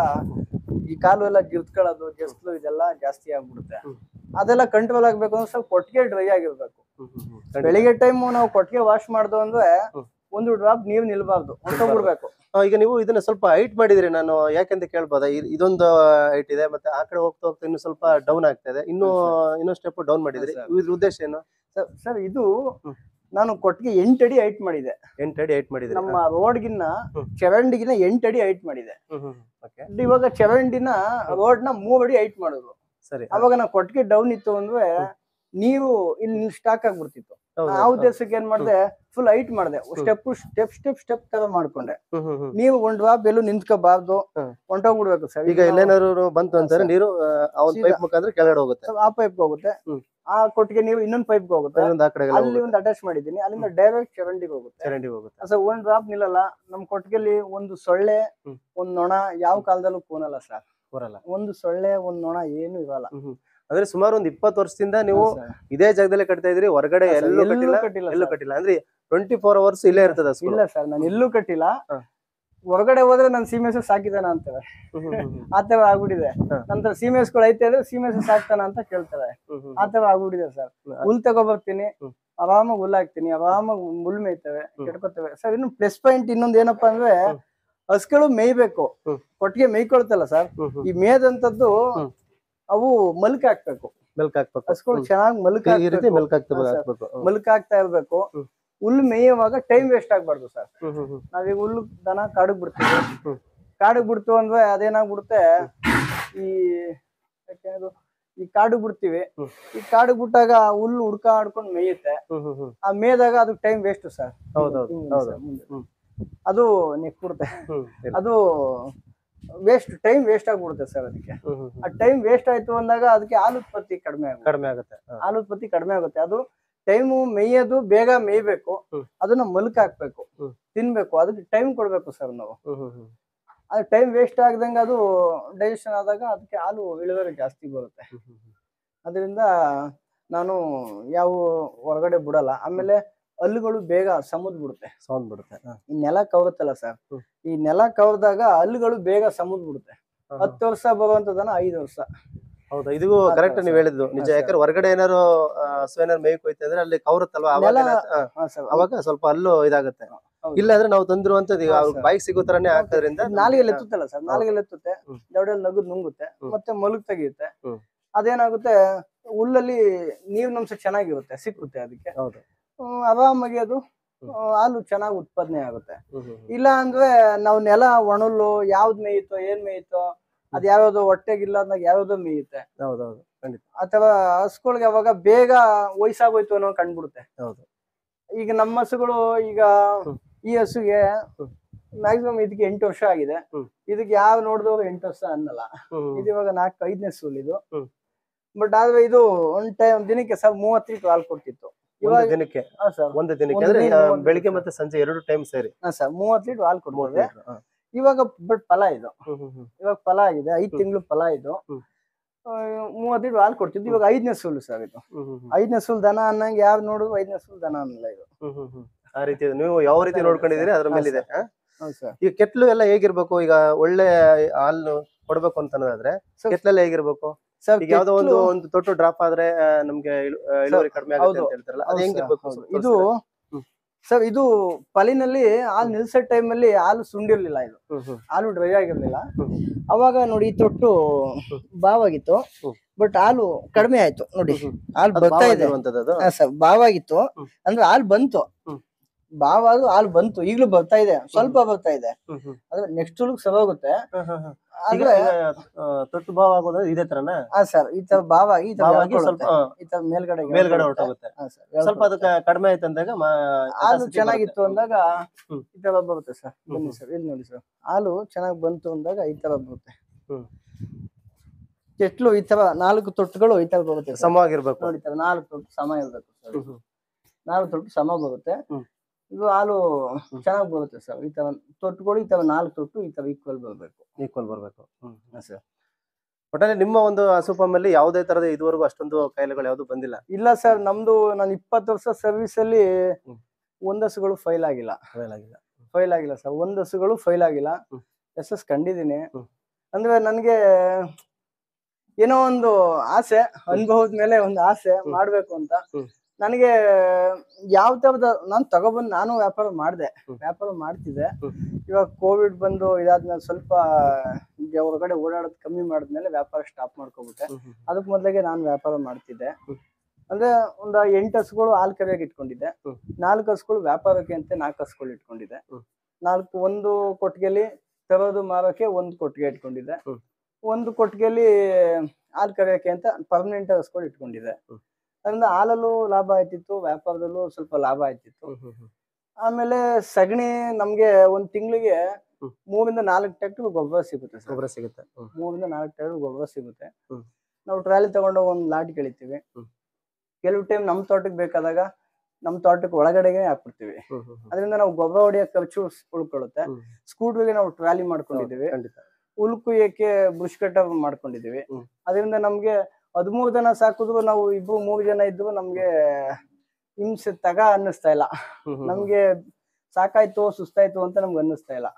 ಈ ಕಾಲು ಎಲ್ಲ ಜಿರ್ತ್ಕೊಳ್ಳೋದು ಜಸ್ಲು ಇದೆಲ್ಲ ಜಾಸ್ತಿ ಆಗ್ಬಿಡುತ್ತೆ ಹ್ಮ್. ಅದೆಲ್ಲ ಕಂಟ್ರೋಲ್ ಆಗ್ಬೇಕು ಅಂದ್ರೆ ಸ್ವಲ್ಪ ಕೊಟ್ಟಿಗೆ ಡ್ರೈ ಆಗಿರ್ಬೇಕು ಹ್ಮ್, ಹ್ಮ್, ಹ್ಮ್. ಖಂಡಿತ. ಬೆಳಿಗ್ಗೆ ಟೈಮ್ ನಾವು ಕೊಟ್ಟಿಗೆ ವಾಶ್ ಮಾಡ್ದು ಅಂದ್ರೆ ಹ್ಮ್. ಒಂದು ಡ್ರಾಪ್ ನೀರ್ ನಿಲ್ಬಾರ್ದು ಹೊಂಟೋಗ್ಬಿಡ್ಬೇಕು ಆ, ಈಗ ನೀವು ಇದನ್ನ ಸ್ವಲ್ಪ ಹೈಟ್ ಮಾಡಿದ್ರಿ ನಾನು ಯಾಕೆಂತ ಕೇಳ್ಬೋದಾ ಇದ್- ಇದೊಂದು ಹೈಟ್ ಇದೆ ಮತ್ತೆ ಆ ಕಡೆ ಹೋಗ್ತಾ ಹೋಗ್ತಾ ಇನ್ನು ಸ್ವಲ್ಪ ಡೌನ್ ಆಗ್ತಾ ಇದೆ ಇನ್ನು ಇನ್ನೊಂದು ಸ್ಟೆಪ್ ಡೌನ್ ಮಾಡಿದ್ರಿ ಹಾ, ಇದ್ರ ಉದ್ದೇಶ ಏನು ಸರ್ ಸರ್ ಇದು ಹ್ಮ್. ನಾನು ಕೊಟ್ಟಿಗೆ ಎಂಟಡಿ ಹೈಟ್ ಮಾಡಿದೆ ಎಂಟು ಅಡಿ ಹೈಟ್ ಮಾಡಿದ್ರಿ ನಮ್ಮ ರೋಡ್ಗಿನ್ನ ಹ್ಮ್. ಚರಂಡಿಗಿನ ಎಂಟಡಿ ಹೈಟ್ ಮಾಡಿದೆ ಓಕೆ ಇವಾಗ ಚರಂಡಿನ ರೋಡ್ ನ ಮೂರ್ ಅಡಿ ಹೈಟ್ ಮಾಡೋದು ಸರಿ ಅವಾಗ ನಾವು ಕೊಟ್ಟಿಗೆ ಡೌನ್ ಇತ್ತು ಅಂದ್ರೆ ನೀರು ಇಲ್ಲಿ ಸ್ಟಾಕ್ ಆಗ್ಬಿಡ್ತಿತ್ತು ಹೌದು, ಆ ಹೌದು. ಉದ್ದೇಶಕ್ಕೆ ಏನ್ ಮಾಡಿದೆ ಫುಲ್ ಹೈಟ್ ಮಾಡಿದೆ ಸ್ಟೆಪ್ ಸ್ಟೆಪ್ ಸ್ಟೆಪ್ ಸ್ಟೆಪ್ ತರ ಮಾಡ್ಕೊಂಡೆ ಹ್ಮ್, ಹ್ಮ್, ಹ್ಮ್. ನೀವು ಒಂದ್ ಡ್ರಾಪ್ ಎಲ್ಲೂ ನಿಂತ್ಕೋಬಾರ್ದು ಹ್ಮ್. ಹೊಂಟೋಗ್ಬಿಡ್ಬೇಕು ಸರ್ ಈಗ ಇಲ್ಲೇನಾದ್ರು ಬಂತು ಅಂತಾರೆ ಸರ್. ನೀರು ಆ ಒಂದು ಸೀದಾ. ಪೈಪ್ ಮುಖಾಂತರ ಕೆಳಗಡೆ ಹೋಗುತ್ತೆ ಆ ಪೈಪ್ ಹೋಗುತ್ತೆ ಹ್ಮ್. ಆ ಕೊಟ್ಟಿಗೆ ನೀರು ಇನ್ನೊಂದ್ ಪೈಪ್ ಹೋಗುತ್ತೆ ಇನ್ನೊಂದು ಆ ಕಡೆಗೆಲ್ಲ ಅಲ್ಲಿ ಹೋಗುತ್ತೆ ಒಂದು ಅಟ್ಯಾಚ್ ಮಾಡಿದೀನಿ ಅಲ್ಲಿಂದ ಡೈರೆಕ್ಟ್ ಚರಂಡಿಗೆ ಹೋಗುತ್ತೆ ಚರಂಡಿ ಹೋಗುತ್ತೆ ಸರ್ ಒಂದ್ ಡ್ರಾಪ್ ನಿಲ್ಲಲ್ಲ ನಮ್ ಕೊಟ್ಟಿಗೆಲಿ ಒಂದು ಸೊಳ್ಳೆ ಹ್ಮ್. ಒಂದ್ ನೊಣ ಯಾವ ಕಾಲದಲ್ಲೂ ಕೂನಲ್ಲ ಸರ್ ಬರಲ್ಲ ಒಂದು ಸೊಳ್ಳೆ ಒಂದ್ ನೊಣ ಏನು ಇರಲ್ಲ ಹ್ಮ್, ಹ್ಮ್. ಅಂದ್ರೆ ಸುಮಾರು ಒಂದ್ ಇಪ್ಪತ್ತು ವರ್ಷದಿಂದ ನೀವು ಹಾ, sir. ಇದೇ ಜಾಗದಲ್ಲೇ ಕಟ್ತಾ ಇದ್ರಿ ಹೊರಗಡೆ ಹಾ, sir. ಎಲ್ಲೂ ಎಲ್ಲೂ ಕಟ್ಟಿಲ್ಲ ಕಟ್ಟಿಲ್ಲ ಎಲ್ಲೂ sir. ಕಟ್ಟಿಲ್ಲ ಅಂದ್ರೆ ಟ್ವೆಂಟಿ ಫೋರ್ ಅವರ್ಸ್ ಇಲ್ಲೇ ಇರ್ತದ ಇಲ್ಲ ಸರ್ ನಾನು ಎಲ್ಲೂ ಕಟ್ಟಿಲ್ಲ ಹಾ. ಹೊರಗಡೆ ಹೋದ್ರೆ ನನ್ ಸೀಮೆಸು ಸಾಕಿದಾನ ಅಂತಾರೆ ಆ ತರ ಆಗ್ಬಿಟ್ಟಿದೆ ಹಾ. ನಂತರ ಸೀಮೆಸ್ಗಳು ಐತೆ ಅಂದ್ರೆ ಸೀಮೆಸು ಸಾಕ್ತಾನ ಅಂತ ಕೇಳ್ತಾರೆ ಆ ತರ ಆಗ್ಬಿಟ್ಟಿದೆ ಸರ್ ಹುಲ್ ತಗೊಬರ್ತೀನಿ ಹ್ಮ್. ಆರಾಮಾಗಿ ಹುಲ್ ಹಾಕ್ತೀನಿ ಆರಾಮಾಗಿ ಹುಲ್ ಮೇಯ್ತವೆ ಹ್ಮ್. ಕೆಡ್ಕೊತವೆ ಸರ್ ಇನ್ನು ಪ್ಲಸ್ ಪಾಯಿಂಟ್ ಇನ್ನೊಂದ್ ಏನಪ್ಪಾ ಅಂದ್ರೆ ಹ್ಮ್. ಹಸ್ಗಳು ಮೇಯ್ಬೇಕು ಹ್ಮ್. ಕೊಟ್ಟಿಗೆ ಮೇಯ್ಕೊಳ್ತಲ್ಲ ಸರ್ ಈ ಮೇದಂತದ್ದು ಹ್ಮ್. ಅವು ಮಲ್ಕ್ ಹಾಕ್ಬೇಕು ಮೆಲ್ಕ್ ಹಾಕ್ಬೇಕು ಹಸ್ಗಳು ಹ್ಮ್. ಚೆನ್ನಾಗಿ ಮಲ್ಕ್ ಈ- ಈ ರೀತಿ ಹಾಕ್ಬೇಕು. ಮೆಲ್ಕ್ ಹಾಕ್ತಾ ಹಾ, sir. ಹಾಕ್ಬೇಕು ಹ್ಮ್. ಮಲ್ಕ್ ಹಾಕ್ತಾ ಇರ್ಬೇಕು ಹ್ಮ್. ಹುಲ್ಲು ಮೇಯುವಾಗ ಟೈಮ್ ವೇಸ್ಟ್ ಆಗ್ಬಾರ್ದು ಸರ್ ಹ್ಮ್, ಹ್ಮ್, ಹ್ಮ್. ನಾವೀಗ ಹುಲ್ಲು ದನ ಕಾಡಿಗೆ ಬಿಡ್ತೀವಿ ಹ್ಮ್. ಕಾಡಿಗೆ ಬಿಡ್ತು ಅಂದ್ರೆ ಅದೇನಾಗ್ಬಿಡುತ್ತೆ ಈ ಯಾಕೆ ಅದು ಈ ಕಾಡಿಗೆ ಬಿಡ್ತೀವಿ ಹ್ಮ್. ಈ ಕಾಡಿಗೆ ಬಿಟ್ಟಾಗ ಆ ಹುಲ್ಲು ಹುಡ್ಕಾಡ್ಕೊಂಡು ಮೇಯುತ್ತೆ ಹ್ಮ್, ಹ್ಮ್, ಹ್ಮ್. ಆ ಮೇದಾಗ ಅದು ಟೈಮ್ ವೇಸ್ಟ್ ಸರ್ ಹೌದೌದು ಹೌದು ಹ್ಮ್. ಅದು ನೆಕ್ಬಿಡುತ್ತೆ ಹ್ಮ್, ಇಲ್ಲ. ಅದು ವೇಸ್ಟ್ ಟೈಮ್ ವೇಸ್ಟ್ ಆಗ್ಬಿಡುತ್ತೆ ಸರ್ ಅದಕ್ಕೆ ಹ್ಮ್, ಹ್ಮ್, ಹ್ಮ್. ಆ ಟೈಮ್ ವೇಸ್ಟ್ ಆಯ್ತು ಅಂದಾಗ ಅದಕ್ಕೆ ಹಾಲು ಉತ್ಪತ್ತಿ ಕಡಿಮೆ ಆಗುತ್ತೆ ಕಡಿಮೆ ಆಗುತ್ತೆ ಹಾ. ಹಾಲು ಉತ್ಪತ್ತಿ ಕಡಿಮೆ ಆಗುತ್ತೆ ಅದು ಟೈಮು ಮೇಯೋದು ಬೇಗ ಮೇಯ್ಬೇಕು ಹ್ಮ್. ಅದನ್ನ ಮಲ್ಕ್ ಹಾಕ್ಬೇಕು ಹ್ಮ್. ತಿನ್ಬೇಕು ಅದಕ್ಕೆ ಟೈಮ್ ಕೊಡ್ಬೇಕು ಸರ್ ನಾವು ಹ್ಮ್, ಹ್ಮ್, ಹ್ಮ್. ಅದು ಟೈಮ್ ವೇಸ್ಟ್ ಆಗದಂಗೆ ಅದು ಡೈಜೆಷನ್ ಆದಾಗ ಅದಕ್ಕೆ ಹಾಲು ಇಳುವರಿ ಜಾಸ್ತಿ ಬರುತ್ತೆ ಹ್ಮ್, ಹ್ಮ್, ಹ್ಮ್. ಅದರಿಂದ ನಾನು ಯಾವ ಹೊರಗಡೆ ಬಿಡಲ್ಲ ಆಮೇಲೆ ಹಲ್ಲುಗಳು ಬೇಗ ಸಮುದ್ ಬಿಡುತ್ತೆ ಸೌಂಡ್ ಬಿಡುತ್ತೆ ಹಾ. ಈ ನೆಲ ಕವರುತ್ತಲ್ಲ ಸರ್ ಹ್ಮ್. ಈ ನೆಲ ಕವರ್ದಾಗ ಹಲ್ಲುಗಳು ಬೇಗ ಸಮುದ್ ಬಿಡುತ್ತೆ ಹಾ, ಹಾ. ಹತ್ತು ವರ್ಷ ಬರುವಂತದನ್ನ ಐದು ವರ್ಷ ಹೌದಾ ಇದೂ ಹಾ, ಕರೆಕ್ಟ್ sir. ನೀವ್ ಹೇಳಿದ್ದು ನಿಜ ಹಾ, sir. ಯಾಕಂದ್ರೆ ಹೊರಗಡೆ ಏನಾರು ಆ, ಹಸು ಏನಾರು ಮೇಯ್ಕ್ ಹೋಯ್ತು ಅಂದ್ರೆ ಅಲ್ಲಿ ಕವರುತ್ತಲ್ವಾ ಅವಾಗ ನೆಲ- ಏನಾಗುತ್ತೆ? ಹಾ. ಹಾ ಸರ್ ಅವಾಗ ಸ್ವಲ್ಪ ಅಲ್ಲೂ ಇದಾಗುತ್ತೆ ಹೌದು. ಇಲ್ಲ ಅಂದ್ರೆ ನಾವು ತಂದಿರುವಂತದ್ದು ಈಗ ಹಾ, sir. ಬೈಕ್ ಸಿಗೋ ತರನೇ ಹಾಕೋದ್ರಿಂದ ನಾಲಿಗೆಲ್ಲ ಎತ್ತುತ್ತಲ್ಲ ಸರ್ ನಾಲಿಗೆಲ್ಲ ಎತ್ತುತ್ತೆ ಹ್ಮ್. ದವಡೆಯಲ್ಲಿ ನಗದ್ ನುಂಗುತ್ತೆ ಹ್ಮ್. ಮತ್ತೆ ಮಲಗ್ ತೆಗಿಯುತ್ತೆ ಹ್ಮ್. ಅದೇನಾಗುತ್ತೆ ಹುಲ್ಲಲ್ಲಿ ನೀರಿನಂಶ ಚೆನ್ನಾಗಿರುತ್ತೆ ಸಿಕ್ಕುತ್ತೆ ಅದಕ್ಕೆ ಹೌದು ಹ್ಮ್, ಆರಾಮಾಗಿ ಅದು ಹ್ಮ್. ಆ, ಹಾಲು ಚೆನ್ನಾಗಿ ಉತ್ಪಾದನೆ ಆಗುತ್ತೆ ಹ್ಮ್, ಹ್ಮ್, ಹ್ಮ್. ಇಲ್ಲ ಅಂದ್ರೆ ನಾವು ನೆಲ ಒಣಲ್ಲು ಯಾವ್ದ್ ಮೇಯುತ್ತೋ ಏನ್ ಮೇಯುತ್ತೋ ಅದ್ ಯಾವ್ಯಾವ್ದೋ ಹೊಟ್ಟೆಗಿಲ್ಲ ಅಂದಾಗ ಯಾವ್ಯಾವ್ದೋ ಮೇಯುತ್ತೆ ಹೌದೌದು ಖಂಡಿತ ಅಥವಾ ಹಸುಗಳಿಗೆ ಅವಾಗ ಬೇಗ ವಯಸ್ಸಾಗೋಯ್ತು ಅನ್ನೋ ಕಂಡ್ಬಿಡುತ್ತೆ ಹೌದು ಈಗ ನಮ್ಮ ಹಸುಗಳು ಈಗ ಹ್ಮ್. ಈ ಹಸುಗೆ ಹ್ಮ್. ಮ್ಯಾಕ್ಸಿಮಮ್ ಇದಕ್ಕೆ ಎಂಟು ವರ್ಷ ಆಗಿದೆ ಹ್ಮ್. ಇದಕ್ಕೆ ಯಾವ ನೋಡಿದವರು ಎಂಟು ವರ್ಷ ಅನ್ನಲ್ಲ ಹ್ಮ್, ಹ್ಮ್. ಇದು ಇವಾಗ ನಾಲ್ಕು ಐದನೇ ಸೂಲ್ ಇದು ಹ್ಮ್. ಬಟ್ ಆದ್ರೆ ಇದು ಒಂದ್ ಟೈಮ್ ದಿನಕ್ಕೆ ಸರ್ ಮೂವತ್ತು ಲೀಟರ್ ಹಾಲು ಕೊಡ್ತಿತ್ತು ಒಂದು ಇವಾಗ ದಿನಕ್ಕೆ ಹಾ ಸರ್ ಒಂದು ದಿನಕ್ಕೆ ಒಂದು ಅಂದ್ರೆ ದಿನ ಆ, ಒಂದು ಬೆಳಿಗ್ಗೆ ದಿನ. ಮತ್ತೆ ಸಂಜೆ ಎರಡು ಟೈಮ್ ಸೇರಿ ಹಾ ಸರ್ ಮೂವತ್ತು ಲೀಟರ್ ಹಾಲು ಮೂವತ್ತು ಕೊಡ್ಬೋದು ಲೀಟ್ರ್. ಹಾ. ಇವಾಗ ಬಟ್ ಫಲ ಇದು ಹ್ಮ್, ಹ್ಮ್, ಹ್ಮ್. ಇವಾಗ ಫಲ ಆಗಿದೆ ಐದ್ ಹ್ಮ್. ತಿಂಗಳು ಫಲ ಇದು ಹ್ಮ್. ಮೂವತ್ತು ಲೀಟರ್ ಹಾಲು ಕೊಡ್ತಿದ್ದು ಇವಾಗ ಐದನೇ ಸೂಲು ಸರ್ ಇದು ಹ್ಮ್, ಹ್ಮ್, ಹ್ಮ್. ಐದನೇ ಸೂಲ್ ದನ ಅನ್ನಂಗೆ ಯಾರು ನೋಡಿದ್ರು ಐದನೇ ಸೂಲ್ ದನ ಅನ್ನಲ್ಲ ಇದು ಹ್ಮ್, ಹ್ಮ್, ಹ್ಮ್. ಆ ರೀತಿ ಇದೆ. ನೀವು ಯಾವ ರೀತಿ ನೋಡ್ಕೊಂಡಿದ್ದೀರಿ ಅದ್ರ ಹಾ, ಮೇಲೆ ಇದೆ ಹಾ? ಹೌದು ಸರ್ ಈಗ ಕೆಟ್ಲು ಎಲ್ಲ ಹೇಗಿರ್ಬೇಕು ಈಗ ಒಳ್ಳೆ ಹಾಲು ಕೊಡ್ಬೇಕು ಅಂತ ಅನ್ನೋದಾದ್ರೆ ಸರ್, ಕೆಟ್ಲೆಲ್ಲ ಹೇಗಿರ್ಬೇಕು ಸರ್ ಈಗ ಯಾವ್ದೋ ಒಂದು ಕೆಟ್ಲು- ಒಂದು ತೊಟ್ಟು ಡ್ರಾಪ್ ಆದ್ರೆ ಆ, ನಮ್ಗೆ ಇಳು- ಆ, ಇಳುವರಿ ಕಡಿಮೆ ಆಗುತ್ತೆ ಹೌದು. ಅಂತ ಹೇಳ್ತಾರಲ್ಲ ಅದು ಹೌದು ಹೆಂಗಿರ್ಬೇಕು ಸರ್, ಸ್ವಲ್ಪ ಹೌದು. ಇದು ತೋರಿಸ್ತೀರಾ? ಹ್ಮ್. ಸರ್ ಇದು ಪಲಿನಲ್ಲಿ ಹಾಲು ನಿಲ್ಸೋ ಟೈಮಲ್ಲಿ ಹಾಲು ಸುಂಡಿರ್ಲಿಲ್ಲ ಇದು ಹ್ಮ್, ಹ್ಮ್, ಹಾಲು ಡ್ರೈ ಆಗಿರ್ಲಿಲ್ಲ ಹ್ಮ್. ಅವಾಗ ನೋಡಿ ಈ ತೊಟ್ಟು ಬಾವಾಗಿತ್ತು ಹ್ಮ್. ಬಟ್ ಹಾಲು ಕಡಿಮೆ ಆಯ್ತು ನೋಡಿ ಹ್ಮ್, ಹ್ಮ್. ಹಾಲು ಅದು ಬರ್ತಾ ಇದೆ ಭಾವಾಗಿರುವಂತದ್ದು ಅದು? ಹಾ ಸರ್ ಬಾವಾಗಿತ್ತು ಹ್ಮ್. ಅಂದ್ರೆ ಹಾಲು ಬಂತು ಹ್ಮ್. ಬಾವಾಗ ಹಾಲು ಬಂತು ಈಗಲೂ ಬರ್ತಾ ಇದೆ ಸ್ವಲ್ಪ ಬರ್ತಾ ಇದೆ ಹ್ಮ್, ಹ್ಮ್. ಅಂದ್ರೆ ನೆಕ್ಸ್ಟ್ ಹುಲ್ಗ್ ಸರೋಗುತ್ತೆ ಹ, ಹ, ಹ. ಈಗ ಆದ್ರೆ ಈಗ, ಆ, ತೊಟ್ಟು ಭಾವ ಆಗೋದು ಇದೇ ತರನ ಹಾ ಸರ್ ಈ ತರ ಬಾವಾಗಿ ಈ ತರ ಭಾವಾಗಿ ಸ್ವಲ್ಪ ಎಳ್ಕೊಳ್ಳುತ್ತೆ. ಆ, ಈ ತರ ಮೇಲ್ಗಡೆ ಮೇಲ್ಗಡೆ ಎಳ್ಕೊಳ್ಳುತ್ತೆ. ಹೊರಟೋಗುತ್ತೆ ಹಾ ಸರ್, ಸ್ವಲ್ಪ ಎಳ್ಕೊಳ್ಳುತ್ತೆ. ಅದಕ್ಕೆ ಕಡಿಮೆ ಆಯ್ತು ಅಂದಾಗ ಮ- ಹಾಲು ಯಥಾಸ್ಥಿತಿ ಚೆನ್ನಾಗಿತ್ತು ಬರುತ್ತೆ. ಅಂದಾಗ ಹ್ಮ್. ಈ ತರ ಬರುತ್ತೆ ಸರ್ ಬನ್ನಿ ಹ್ಮ್. ಸರ್ ಇಲ್ಲಿ ನೋಡಿ ಸರ್ ಹಾಲು ಚೆನ್ನಾಗಿ ಬಂತು ಅಂದಾಗ ಈ ತರ ಬರುತ್ತೆ ಹ್ಮ್. ಕೆಟ್ಲು ಈ ತರ ನಾಲ್ಕು ತೊಟ್ಟುಗಳು ಈ ತರ ಬರುತ್ತೆ ಸರ್. ಸಮವಾಗಿರ್ಬೇಕು ನೋಡಿ ಈ ತರ ನಾಲ್ಕು ತೊಟ್ಟು ಸಮ ಇರ್ಬೇಕು ಸರ್ ಹ್ಮ್, ಹ್ಮ್. ನಾಲ್ಕು ತೊಟ್ಟು ಸಮ ಬರುತ್ತೆ ಹ್ಮ್. ಇದು ಹಾಲು ಚೆನ್ನಾಗಿ ಬರುತ್ತೆ ಸರ್ ಈ ತರ ತೊಟ್ಟುಗಳು ಈ ತರ ನಾಲ್ಕು ತೊಟ್ಟು ಈ ತರ ಈಕ್ವಲ್ ಬರಬೇಕು ಈಕ್ವಲ್ ಬರ್ಬೇಕು ಹ್ಮ್. ಸರ್ ಒಟ್ಟಲ್ಲಿ ನಿಮ್ಮ ಒಂದು ಹಸು farm ಅಲ್ಲಿ ಯಾವುದೇ ತರದ ಇದುವರೆಗೂ ಅಷ್ಟೊಂದು ಕಾಯಿಲೆಗಳು ಯಾವುದು ಬಂದಿಲ್ಲ ಇಲ್ಲ ಸರ್ ನಮ್ದು ನಾನು ಇಪ್ಪತ್ತು ವರ್ಷ ಸರ್ವಿಸ್ ಅಲ್ಲಿ ಹ್ಮ್. ಒಂದ್ ಹಸುಗಳು ಫೈಲ್ ಆಗಿಲ್ಲ ಆಗಿಲ್ಲ ಫೈಲ್ ಆಗಿಲ್ಲ ಸರ್ ಒಂದ್ ಹಸುಗಳು ಫೈಲ್ ಆಗಿಲ್ಲ ಹ್ಮ್. ಎಸ್ ಎಸ್ ಕಂಡಿದ್ದೀನಿ ಹ್ಮ್. ಅಂದ್ರೆ ನನ್ಗೆ ಏನೋ ಒಂದು ಆಸೆ ಅನುಭವದ ಮೇಲೆ ಒಂದು ಆಸೆ ಹ್ಮ್. ಮಾಡ್ಬೇಕು ಅಂತ ಹ್ಮ್. ನನಗೆ ಯಾವ ತರದ ನಾನ್ ತಗೊಬಂದ್ ನಾನು ವ್ಯಾಪಾರ ಮಾಡ್ದೆ ಹ್ಮ್. ವ್ಯಾಪಾರ ಮಾಡ್ತಿದ್ದೆ ಹ್ಮ್. ಇವಾಗ ಕೋವಿಡ್ ಬಂದು ಇದಾದ್ಮೇಲೆ ಸ್ವಲ್ಪ ಈಗ ಹೊರಗಡೆ ಓಡಾಡೋದು ಕಮ್ಮಿ ಮಾಡಿದ್ಮೇಲೆ ವ್ಯಾಪಾರ ಸ್ಟಾಪ್ ಮಾಡ್ಕೊಬಿಟ್ಟೆ ಅದಕ್ ಮೊದ್ಲಿಗೆ ನಾನು ವ್ಯಾಪಾರ ಮಾಡ್ತಿದ್ದೆ ಹ್ಮ್. ಅಂದ್ರೆ ಒಂದ್ ಎಂಟು ಹಸುಗಳು ಹಾಲ್ ಕರೆಯಾಗಿ ಇಟ್ಕೊಂಡಿದ್ದೆ ಹ್ಮ್. ನಾಲ್ಕು ಹಸುಗಳು ವ್ಯಾಪಾರಕ್ಕೆ ಅಂತ ನಾಲ್ಕು ಹಸುಗಳು ಇಟ್ಕೊಂಡಿದ್ದೆ ಹ್ಮ್. ನಾಲ್ಕು ಒಂದು ಕೊಟ್ಟಿಗೆಲಿ ತರೋದು ಮಾರೋಕೆ ಒಂದು ಕೊಟ್ಟಿಗೆ ಇಟ್ಕೊಂಡಿದ್ದೆ ಹ್ಮ್. ಒಂದು ಕೊಟ್ಟಿಗೆಲಿ ಹಾಲ್ ಕರೆಯೋಕೆ ಅಂತ ಪರ್ಮನೆಂಟ್ ಹಸುಗಳು ಇಟ್ಕೊಂಡಿದ್ದೆ ಹ್ಮ್. ಅದರಿಂದ ಹಾಲಲ್ಲೂ ಲಾಭ ಆಯ್ತಿತ್ತು ವ್ಯಾಪಾರದಲ್ಲೂ ಸ್ವಲ್ಪ ಲಾಭ ಆಯ್ತಿತ್ತು ಆಮೇಲೆ ಸಗಣಿ ನಮ್ಗೆ ಒಂದ್ ತಿಂಗಳಿಗೆ ಹ್ಮ್. ಮೂರಿಂದ ನಾಲ್ಕು ಟ್ಯಾಕ್ಟರ್ ಗೊಬ್ಬರ ಸಿಗುತ್ತೆ ಸರ್ ಗೊಬ್ಬರ ಸಿಗುತ್ತೆ ಹ್ಮ್. ಮೂರಿಂದ ನಾಲ್ಕು ಟ್ಯಾಕ್ಟರ್ ಗೊಬ್ಬರ ಸಿಗುತ್ತೆ ಹ್ಮ್. ನಾವು ಟ್ರಾಲಿ ತಗೊಂಡು ಒಂದ್ ಲಾಟ್ ಕೆಳಿತೀವಿ ಹ್ಮ್. ಕೆಲವು ಟೈಮ್ ನಮ್ ತೋಟಕ್ಕೆ ಬೇಕಾದಾಗ ನಮ್ ತೋಟಕ್ಕೆ ಒಳಗಡೆಗೆ ಹಾಕ್ಬಿಡ್ತೀವಿ ಹ್ಮ್, ಹ್ಮ್, ಹ್ಮ್. ಅದರಿಂದ ನಾವು ಗೊಬ್ಬರ ಹೊಡೆಯೋ ಖರ್ಚು ಸ್- ಉಳ್ಕೊಳ್ಳುತ್ತೆ ಹ್ಮ್. ಸ್ಕೂಟ್ರಿಗೆ ನಾವು ಟ್ರಾಲಿ ಮಾಡ್ಕೊಂಡಿದೀವಿ ಖಂಡಿತ ಹುಲ್ ಕುಯ್ಯಕ್ಕೆ ಬ್ರುಷ್ ಕಟರ್ ಮಾಡ್ಕೊಂಡಿದೀವಿ ಹ್ಮ್. ಅದರಿಂದ ನಮ್ಗೆ ಹದಿಮೂರು ಜನ ಸಾಕಿದ್ರು ನಾವು ಇಬ್ರು ಮೂರು ಜನ ಇದ್ರು ನಮ್ಗೆ ಹಿಂಸೆ ತಗ ಅನ್ನಿಸ್ತಾ ಇಲ್ಲ ಹ್ಮ್, ಹ್ಮ್, ಹ್ಮ್. ನಮ್ಗೆ ಸಾಕಾಯ್ತು ಸುಸ್ತಾಯ್ತು ಅಂತ ನಮ್ಗೆ ಅನ್ನಿಸ್ತಾ ಇಲ್ಲ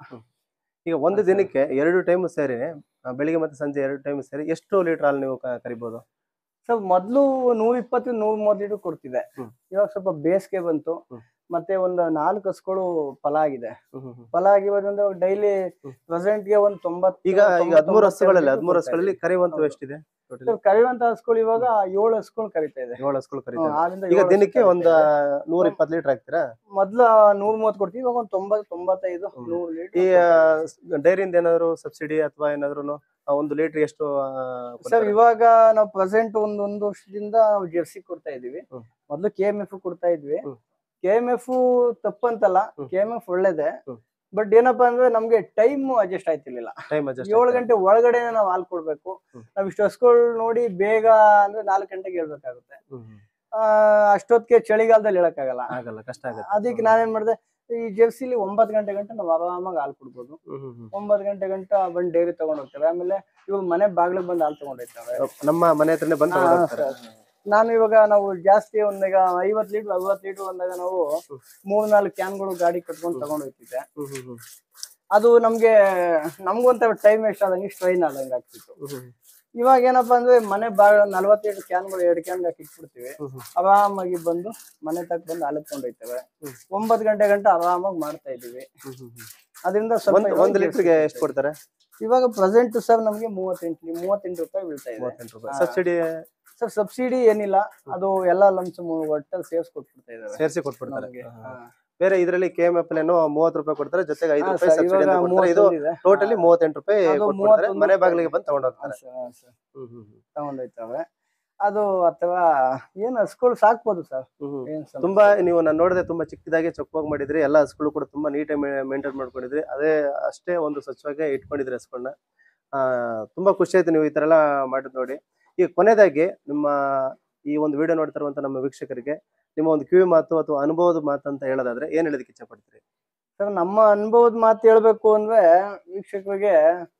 ಈಗ ಒಂದು ದಿನಕ್ಕೆ ಎರಡು ಟೈಮ್ ಸೇರಿ ಆ, ಬೆಳಿಗ್ಗೆ ಮತ್ತೆ ಸಂಜೆ ಎರಡು ಟೈಮ್ ಸೇರಿ ಎಷ್ಟು ಲೀಟರ್ ಹಾಲು ನೀವು ಕ- ಕರಿಬಹುದು ಸೊ ಮೊದ್ಲು ನೂರ ಇಪ್ಪತ್ತು ನೂರ ಮೂವತ್ತು ಲೀಟರ್ ಕೊಡ್ತಿದೆ ಹ್ಮ್. ಇವಾಗ ಸ್ವಲ್ಪ ಬೇಸಿಗೆ ಬಂತು ಹ್ಮ್. ಮತ್ತೆ ಒಂದು ನಾಲ್ಕು ಹಸುಗಳು ಫಲ ಆಗಿದೆ ಹ್ಮ್, ಹ್ಮ್, ಹ್ಮ್. ಫಲ ಆಗಿರೋದ್ರಿಂದ ಡೈಲಿ ಹ್ಮ್. ಪ್ರೆಸೆಂಟ್ ಗೆ ಒಂದ್ ತೊಂಬತ್ತು ಈಗ ಈಗ ಹದಿಮೂರು ತೊಂಬತ್ತೊಂಬತ್ತು ಹಸುಗಳಲ್ಲಿ ಲೀಟರ್ ಹದಿಮೂರು ಕೊಡ್ತಾ ಹಸುಗಳಲ್ಲಿ ಇದೆ. ಕರೆಯುವಂತವು ಹೌದು. ಎಷ್ಟಿದೆ ಟೋಟಲ್ ಸೊ ಕರೆಯುವಂತ ಹಸುಗಳು ಇವಾಗ ಏಳು ಹಸುಗಳು ಕರಿತಾ ಇದೆ ಏಳು ಹಸುಗಳು ಹ್ಮ್, ಕರೀತಾರೆ ಆರಿಂದ ಈಗ ಏಳು ಹಸು ದಿನಕ್ಕೆ ಕರೀತಾ ಒಂದ್ ಇದೆ. ನೂರ ಇಪ್ಪತ್ತು ಲೀಟರ್ ಹಾಕ್ತೀರಾ ಮೊದ್ಲ ನೂರ ಮೂವತ್ತು ಕೊಡ್ತೀವಿ ಇವಾಗ ಒಂದ್ ತೊಂಬತ್ತು ತೊಂಬತ್ತೈದು ಹ್ಮ್. ನೂರು ಈ ಲೀಟರ್ ಡೈರಿಯಿಂದ ಏನಾದ್ರು ಸಬ್ಸಿಡಿ ಅಥವಾ ಏನಾದ್ರು ಒಂದು ಲೀಟರ್ ಎಷ್ಟು ಆ, ಸರ್ ಕೊಡ್ತಾರೆ? ಇವಾಗ ನಾವು ಪ್ರೆಸೆಂಟ್ ಒಂದ್ ಒಂದು ವರ್ಷದಿಂದ ನಾವು ಜೆರ್ಸಿ ಕೊಡ್ತಾ ಇದೀವಿ ಹ್ಮ್. ಮೊದ್ಲು ಕೆ ಎಂ ಎಫ್ ಕೊಡ್ತಾ ಇದ್ವಿ ಹ್ಮ್. ಕೆ ಎಂ ಎಫ್ ತಪ್ಪಂತಲ್ಲ ಹ್ಮ್. ಕೆ ಎಂ ಎಫ್ ಒಳ್ಳೇದೆ ಹ್ಮ್. ಬಟ್ ಏನಪ್ಪಾ ಅಂದ್ರೆ ನಮ್ಗೆ ಟೈಮ್ ಅಡ್ಜಸ್ಟ್ ಆಯ್ತಿರ್ಲಿಲ್ಲ ಟೈಮ್ ಅಡ್ಜಸ್ಟ್ ಏಳು ಗಂಟೆ ಒಳಗಡೆ ನಾವು ಹಾಲು ಕೊಡ್ಬೇಕು ಹ್ಮ್. ನಾವ್ ಇಷ್ಟು ಹಸುಗಳು ನೋಡಿ ಬೇಗ ಅಂದ್ರೆ ನಾಲ್ಕು ಗಂಟೆಗೆ ಹೇಳ್ಬೇಕಾಗುತ್ತೆ ಹ್ಮ್, ಹ್ಮ್. ಆ, ಅಷ್ಟೊತ್ತಿಗೆ ಚಳಿಗಾಲದಲ್ಲಿ ಹೇಳಕ್ಕಾಗಲ್ಲ ಆಗಲ್ಲ ಕಷ್ಟ ಆಗುತ್ತೆ ಅದಕ್ಕೆ ನಾನೇನ್ ಮಾಡಿದೆ ಈ ಜೆರ್ಸಿಲಿ ಒಂಬತ್ತು ಗಂಟೆ ಗಂಟೆ ನಾವು ಆರಾಮಾಗಿ ಹಾಲು ಕೊಡ್ಬೋದು ಹ್ಮ್, ಹ್ಮ್, ಹ್ಮ್. ಒಂಬತ್ತು ಗಂಟೆ ಗಂಟೆ ಬಂದು ಡೈರಿ ತಗೊಂಡ್ ಹೋಗ್ತೇವೆ ಆಮೇಲೆ ಇವಾಗ ಮನೆ ಬಾಗ್ಲಿಗೆ ಬಂದು ಹಾಲು ತಗೊಂಡ್ ಹೋಗ್ತೇವೆ ನಮ್ಮ ಮನೆ ಹತ್ರನೇ ಬಂದು ಹಾ, ತಗೊಂಡ್ ಹೋಗ್ತಾರೆ. ಸರ್. ನಾನು ಇವಾಗ ನಾವು ಜಾಸ್ತಿ ಒಂದೀಗ ಐವತ್ ಲೀಟರ್ ಅರವತ್ ಲೀಟರ್ ಬಂದಾಗ ನಾವು ಮೂರ್ ನಾಲ್ಕು ಕ್ಯಾನ್ಗಳು ಗಾಡಿ ಕಟ್ಕೊಂಡು ತಗೊಂಡ್ ಹೋಗ್ತಿದ್ದೆ ಹ್ಮ್, ಹ್ಮ್, ಹ್ಮ್. ಅದು ನಮ್ಗೆ ನಮ್ಗೊಂತ ಟೈಮ್ ವೇಸ್ಟ್ ಆದಂಗೆ ಸ್ಟ್ರೈನ್ ಆದಂಗೆ ಆಗ್ತಿತ್ತು ಹ್ಮ್, ಹ್ಮ್, ಇವಾಗ ಏನಪ್ಪಾ ಅಂದ್ರೆ ಮನೆ ಬಾಗ ನಲ್ವತ್ತೆರಡು ಕ್ಯಾನ್ಗಳು ಎರಡು ಕ್ಯಾನ್ ಹಾಕಿ ಇಟ್ಬಿಡ್ತೀವಿ ಹ್ಮ್, ಹ್ಮ್. ಆರಾಮಾಗಿ ಬಂದು ಮನೆ ತಕ್ಕ ಬಂದು ಹಾಲತ್ಕೊಂಡು ಹೋಯ್ತೇವೆ ಹ್ಮ್. ಒಂಬತ್ತು ಗಂಟೆ ಗಂಟೆ ಆರಾಮಾಗಿ ಮಾಡ್ತಾ ಇದೀವಿ ಹ್ಮ್, ಹ್ಮ್, ಹ್ಮ್. ಅದರಿಂದ ಸ್ವಲ್ಪ ಒಂದ್ ಇವಾಗ ಒಂದ್ ಲೀಟರ್ಗೆ ಎಷ್ಟು ಕೊಡ್ತಾರೆ ಇವಾಗ ಪ್ರೆಸೆಂಟ್ ಸರ್ ನಮ್ಗೆ ಮೂವತ್ತೆಂಟು ಮೂವತ್ತೆಂಟು ರೂಪಾಯಿ ಬೀಳ್ತಾ ಇದೆ ಮೂವತ್ತೆಂಟು ರೂಪಾಯಿ ಹಾ. ಸಬ್ಸಿಡಿ ಸರ್ ಸಬ್ಸಿಡಿ ಏನಿಲ್ಲ ಅದು ಎಲ್ಲಾ ಲಂಚ್ ಒಟ್ಟಲ್ಲಿ ಸೇರ್ಸ್ ಕೊಟ್ಬಿಡ್ತಾ ಇದಾರೆ ಸೇರಿಸಿ ಕೊಟ್ಬಿಡ್ತಾರೆ ನಮ್ಗೆ. ಹಾ. ಹಾ. ಬೇರೆ ಇದರಲ್ಲಿ ಕೆ ಎಂ ಎಫ್ ಏನೋ ಮೂವತ್ತು ರೂಪಾಯಿ ಕೊಡ್ತಾರೆ ಜೊತೆಗೆ ಐದು ಹಾ, ರೂಪಾಯಿ ಸರ್, ಸಬ್ಸಿಡಿ ಇವಾಗ ಅಂತ ಕೊಡ್ತಾರೆ ಇದು ಮೂವತ್ತೊಂದು ಇದೆ. ಟೋಟಲಿ ಹಾ. ಮೂವತ್ತೆಂಟು ರೂಪಾಯಿ ಅದು ಕೊಟ್ಬಿಡ್ತಾರೆ ಮೂವತ್ತೊಂದು ಮನೆ ರೂಪಾಯಿ. ಬಾಗಿಲಿಗೆ ಬಂದು ತಗೊಂಡ್ ಹಾ, ಹೋಗ್ತಾರೆ ಸರ್, ಹಾ, ಸರ್. ಹ್ಮ್, ಹ್ಮ್, ಹ್ಮ್. ತಗೊಂಡೋಯ್ತವೆ ಅದು ಅಥವಾ ಏನ್ ಹಸ್ಗಳು ಸಾಕ್ಬೋದು ಸರ್ ಹ್ಮ್, ಹ್ಮ್. ಏನ್ ಸಮಸ್ಯೆ ತುಂಬಾ ಇಲ್ಲ. ನೀವು ನಾನು ನೋಡಿದ್ರೆ ತುಂಬಾ ಚಿಕ್ಕದಾಗಿ ಚೊಕ್ಕವಾಗಿ ಮಾಡಿದ್ರಿ ಎಲ್ಲ ಹಸುಗಳು ಕೂಡ ತುಂಬಾ ನೀಟಾಗಿ ಮೇಂಟೈನ್ ಮಾಡ್ಕೊಂಡಿದ್ರಿ ಅದೇ ಅಷ್ಟೇ ಒಂದು ಸ್ವಚ್ಛವಾಗಿ ಇಟ್ಕೊಂಡಿದ್ರಿ ಹಸುಗಳನ್ನ ಆ ತುಂಬಾ ಖುಷಿ ಆಯ್ತು ನೀವು ಈ ತರ ಎಲ್ಲ ಮಾಡಿದ್ ನೋಡಿ ಈಗ ಕೊನೆಯದಾಗಿ ನಿಮ್ಮ ಈ ಒಂದು ವಿಡಿಯೋ ನೋಡ್ತಿರುವಂತ ನಮ್ಮ ವೀಕ್ಷಕರಿಗೆ ನಿಮ್ಮ ಒಂದು ಕಿವಿ ಮಾತು ಅಥವಾ ಅನುಭವದ ಮಾತು ಅಂತ ಹೇಳೋದಾದ್ರೆ ಏನ್ ಹೇಳೋದಕ್ಕೆ ಇಚ್ಛೆ ಪಡ್ತೀರಿ ಸರ್ ನಮ್ಮ ಅನುಭವದ ಮಾತು ಹೇಳ್ಬೇಕು ಅಂದ್ರೆ ವೀಕ್ಷಕರಿಗೆ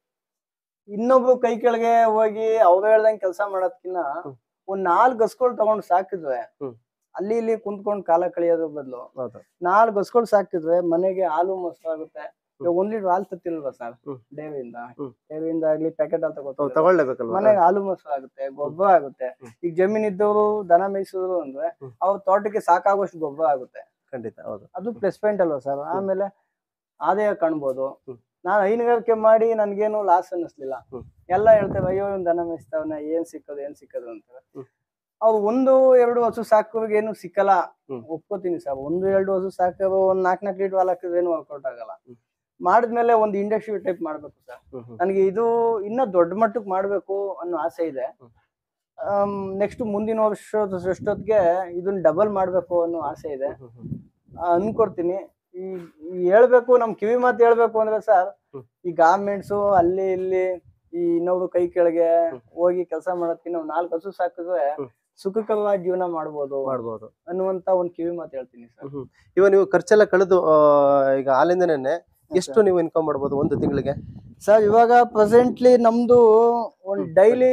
ಇನ್ನೊಬ್ರು ಕೈ ಕೆಳಗೆ ಹೋಗಿ ಅವ್ರು ಹೇಳ್ದಂಗೆ ಕೆಲಸ ಮಾಡೋದ್ಕಿನ್ನ ಹ್ಮ್. ಒಂದ್ ನಾಲ್ಕು ಹಸ್ಗಳು ತಗೊಂಡು ಸಾಕಿದ್ವೆ ಹ್ಮ್. ಅಲ್ಲಿ ಇಲ್ಲಿ ಕುಂತ್ಕೊಂಡು ಕಾಲ ಕಳಿಯೋದ್ರ ಬದಲು ಹೌದು ನಾಲ್ಕು ಹಸ್ಗಳು ಸಾಕಿದ್ವೆ ಮನೆಗೆ ಹಾಲು ಮೊಸರು ಆಗುತ್ತೆ ಇವಾಗ ಒಂದ್ ಲೀಟರ್ ಹಾಲು ತತ್ತಿಲ್ವಾ ಸರ್ ಹ್ಮ್. ಡೈರಿಯಿಂದ ಹ್ಮ್. ಡೈರಿಯಿಂದ ಆಗ್ಲಿ ಪ್ಯಾಕೆಟ್ ಹಾಲು ಹೌದು, ತಗೋತಾರೆ ತಗೊಳ್ಲೇಬೇಕಲ್ವಾ ಮನೆಗೆ ಹಾಲು ಮೊಸರು ಆಗುತ್ತೆ ಗೊಬ್ಬರ ಆಗುತ್ತೆ ಹ್ಮ್. ಈಗ ಜಮೀನ್ ಇದ್ದವರು ದನ ಮೇಯಿಸಿದ್ರು ಅಂದ್ರೆ ಹ್ಮ್. ಅವ್ರ ತೋಟಕ್ಕೆ ಸಾಕಾಗುವಷ್ಟು ಗೊಬ್ಬರ ಆಗುತ್ತೆ ಖಂಡಿತ ಹೌದು ಅದು ಪ್ಲಸ್ ಪಾಯಿಂಟ್ ಅಲ್ವಾ ಸರ್ ಆಮೇಲೆ ಆದಾಯ ಕಾಣ್ಬೋದು ಹ್ಮ್. ನಾನು ಹೈನುಗಾರಿಕೆ ಮಾಡಿ ನನ್ಗೇನು ಲಾಸ್ ಅನ್ನಿಸ್ಲಿಲ್ಲ ಹ್ಮ್. ಎಲ್ಲ ಹೇಳ್ತೇವೆ ಅಯ್ಯೋ ಇವ್ನ್ ದನ ಮೇಯಿಸ್ತಾವನ ಏನ್ ಸಿಕ್ಕದು ಏನ್ ಸಿಕ್ಕದು ಅಂತ ಹ್ಮ್. ಅವ್ರು ಒಂದು ಎರಡು ಹಸು ಸಾಕೋರ್ಗೆ ಏನು ಸಿಕ್ಕಲ್ಲ ಹ್ಮ್. ಒಪ್ಕೋತೀನಿ ಸರ್ ಒಂದು ಎರಡು ಹಸು ಸಾಕೋರು ಒಂದ್ ನಾಲ್ಕು ನಾಲ್ಕು ಲೀಟರ್ ಹಾಲು ಹಾಕಿದ್ರೆ ಏನು ವರ್ಕೌಟ್ ಆಗಲ್ಲ ಹ್ಮ್. ಮಾಡಿದ್ಮೇಲೆ ಒಂದು ಇಂಡಸ್ಟ್ರಿ ಟೈಪ್ ಮಾಡ್ಬೇಕು ಸರ್ ಹ್ಮ್, ಹ್ಮ್. ನನಗೆ ಇದು ಇನ್ನ ದೊಡ್ಡ ಮಟ್ಟಕ್ಕೆ ಮಾಡ್ಬೇಕು ಅನ್ನೋ ಆಸೆ ಇದೆ ಹ್ಮ್. ನೆಕ್ಸ್ಟ್ ಮುಂದಿನ ವರ್ಷದ ಅಷ್ಟೊತ್ತಿಗೆ ಇದನ್ನ ಡಬಲ್ ಮಾಡ್ಬೇಕು ಅನ್ನೋ ಆಸೆ ಇದೆ ಹ್ಮ್, ಹ್ಮ್, ಆ, ಅನ್ಕೊಡ್ತೀನಿ ಈ ಈ ಹೇಳ್ಬೇಕು ನಮ್ ಕಿವಿ ಮಾತು ಹೇಳ್ಬೇಕು ಅಂದ್ರೆ ಸರ್ ಹ್ಮ್. ಈ ಗಾರ್ಮೆಂಟ್ಸ್ ಅಲ್ಲಿ ಇಲ್ಲಿ ಈ ಇನ್ನೊಬ್ರು ಕೈ ಕೆಳಗೆ ಹ್ಮ್. ಹೋಗಿ ಕೆಲಸ ಮಾಡೋದಕ್ಕಿಂತ ನಾವು ನಾಲ್ಕು ಹಸು ಸಾಕಿದ್ರೆ ಹ್ಮ್. ಸುಖಕರವಾದ ಜೀವನ ಮಾಡ್ಬೋದು ಮಾಡ್ಬೋದು ಅನ್ನುವಂತ ಒಂದ್ ಕಿವಿ ಮಾತು ಹೇಳ್ತೀನಿ ಸರ್ ಹ್ಮ್. ಇವಾಗ ನೀವು ಖರ್ಚೆಲ್ಲ ಕಳೆದು ಆ, ಈಗ ಹಾಲಿಂದನೇ ಎಷ್ಟು ನೀವು ಇನ್ಕಮ್ ಮಾಡ್ಬೋದು ಒಂದು ತಿಂಗಳಿಗೆ ಸರ್ ಇವಾಗ ಪ್ರೆಸೆಂಟ್ಲಿ ನಮ್ದು ಒಂದ್ ಡೈಲಿ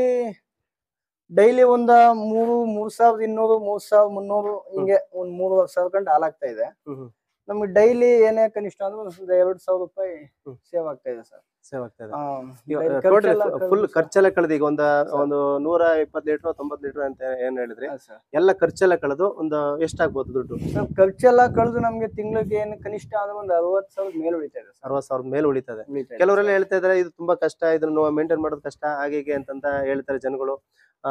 ಡೈಲಿ ಒಂದ ಮೂರು ಮೂರ್ ಸಾವಿರದ ಇನ್ನೂರು ಮೂರ್ ಸಾವಿರದ ಮುನ್ನೂರು ಹಿಂಗೆ ಒಂದ್ ಮೂರುವರೆ ಸಾವಿರ ಗಂಟೆ ಹಾಲಾಗ್ತಾ ಇದೆ ನಮ್ಗೆ ಡೈಲಿ ಏನೇ ಕನಿಷ್ಠ ಅಂದ್ರೆ ಒಂದ್ ಎರಡ್ ಸಾವಿರ ರೂಪಾಯಿ ಹ್ಮ್. ಸೇವ್ ಆಗ್ತಾ ಇದೆ ಸರ್ ಸೇವ್ ಆಗ್ತಾ ಇದೆ ಆ, ಟೋಟಲ್ daily ಖರ್ಚೆಲ್ಲ ಫುಲ್ ಕಳ್ದು ಖರ್ಚೆಲ್ಲ ಕಳೆದು ಈಗ ಒಂದು ಸರ್. ಒಂದು ನೂರ ಇಪ್ಪತ್ತು ಲೀಟರ್ ತೊಂಬತ್ತು ಲೀಟರ್ ಅಂತ ಏನ್ ಹೇಳಿದ್ರಿ ಹಾ, ಸರ್. ಎಲ್ಲ ಖರ್ಚೆಲ್ಲ ಕಳೆದು ಒಂದು ಎಷ್ಟಾಗ್ಬೋದು ದುಡ್ಡು ಸರ್ ಖರ್ಚೆಲ್ಲ ಕಳೆದು ನಮ್ಗೆ ತಿಂಗಳಿಗೆ ಏನು ಕನಿಷ್ಠ ಅಂದ್ರೆ ಒಂದು ಅರವತ್ತು ಸಾವಿರ ಮೇಲೆ ಉಳಿತಾ ಇದೆ ಸರ್ ಅರವತ್ತು ಸಾವಿರದ ಮೇಲೆ ಉಳಿತದೆ ಉಳಿತಾ ಇದೆ ಕೆಲವರೆಲ್ಲ ಹೇಳ್ತಾ ಇದಾರೆ ಇದು ತುಂಬಾ ಕಷ್ಟ ಇದನ್ನು ಮೇಂಟೈನ್ ಮಾಡೋದು ಕಷ್ಟ ಹಾಗೆ ಹೀಗೆ ಅಂತಂತ ಹೇಳ್ತಾರೆ ಜನಗಳು ಆ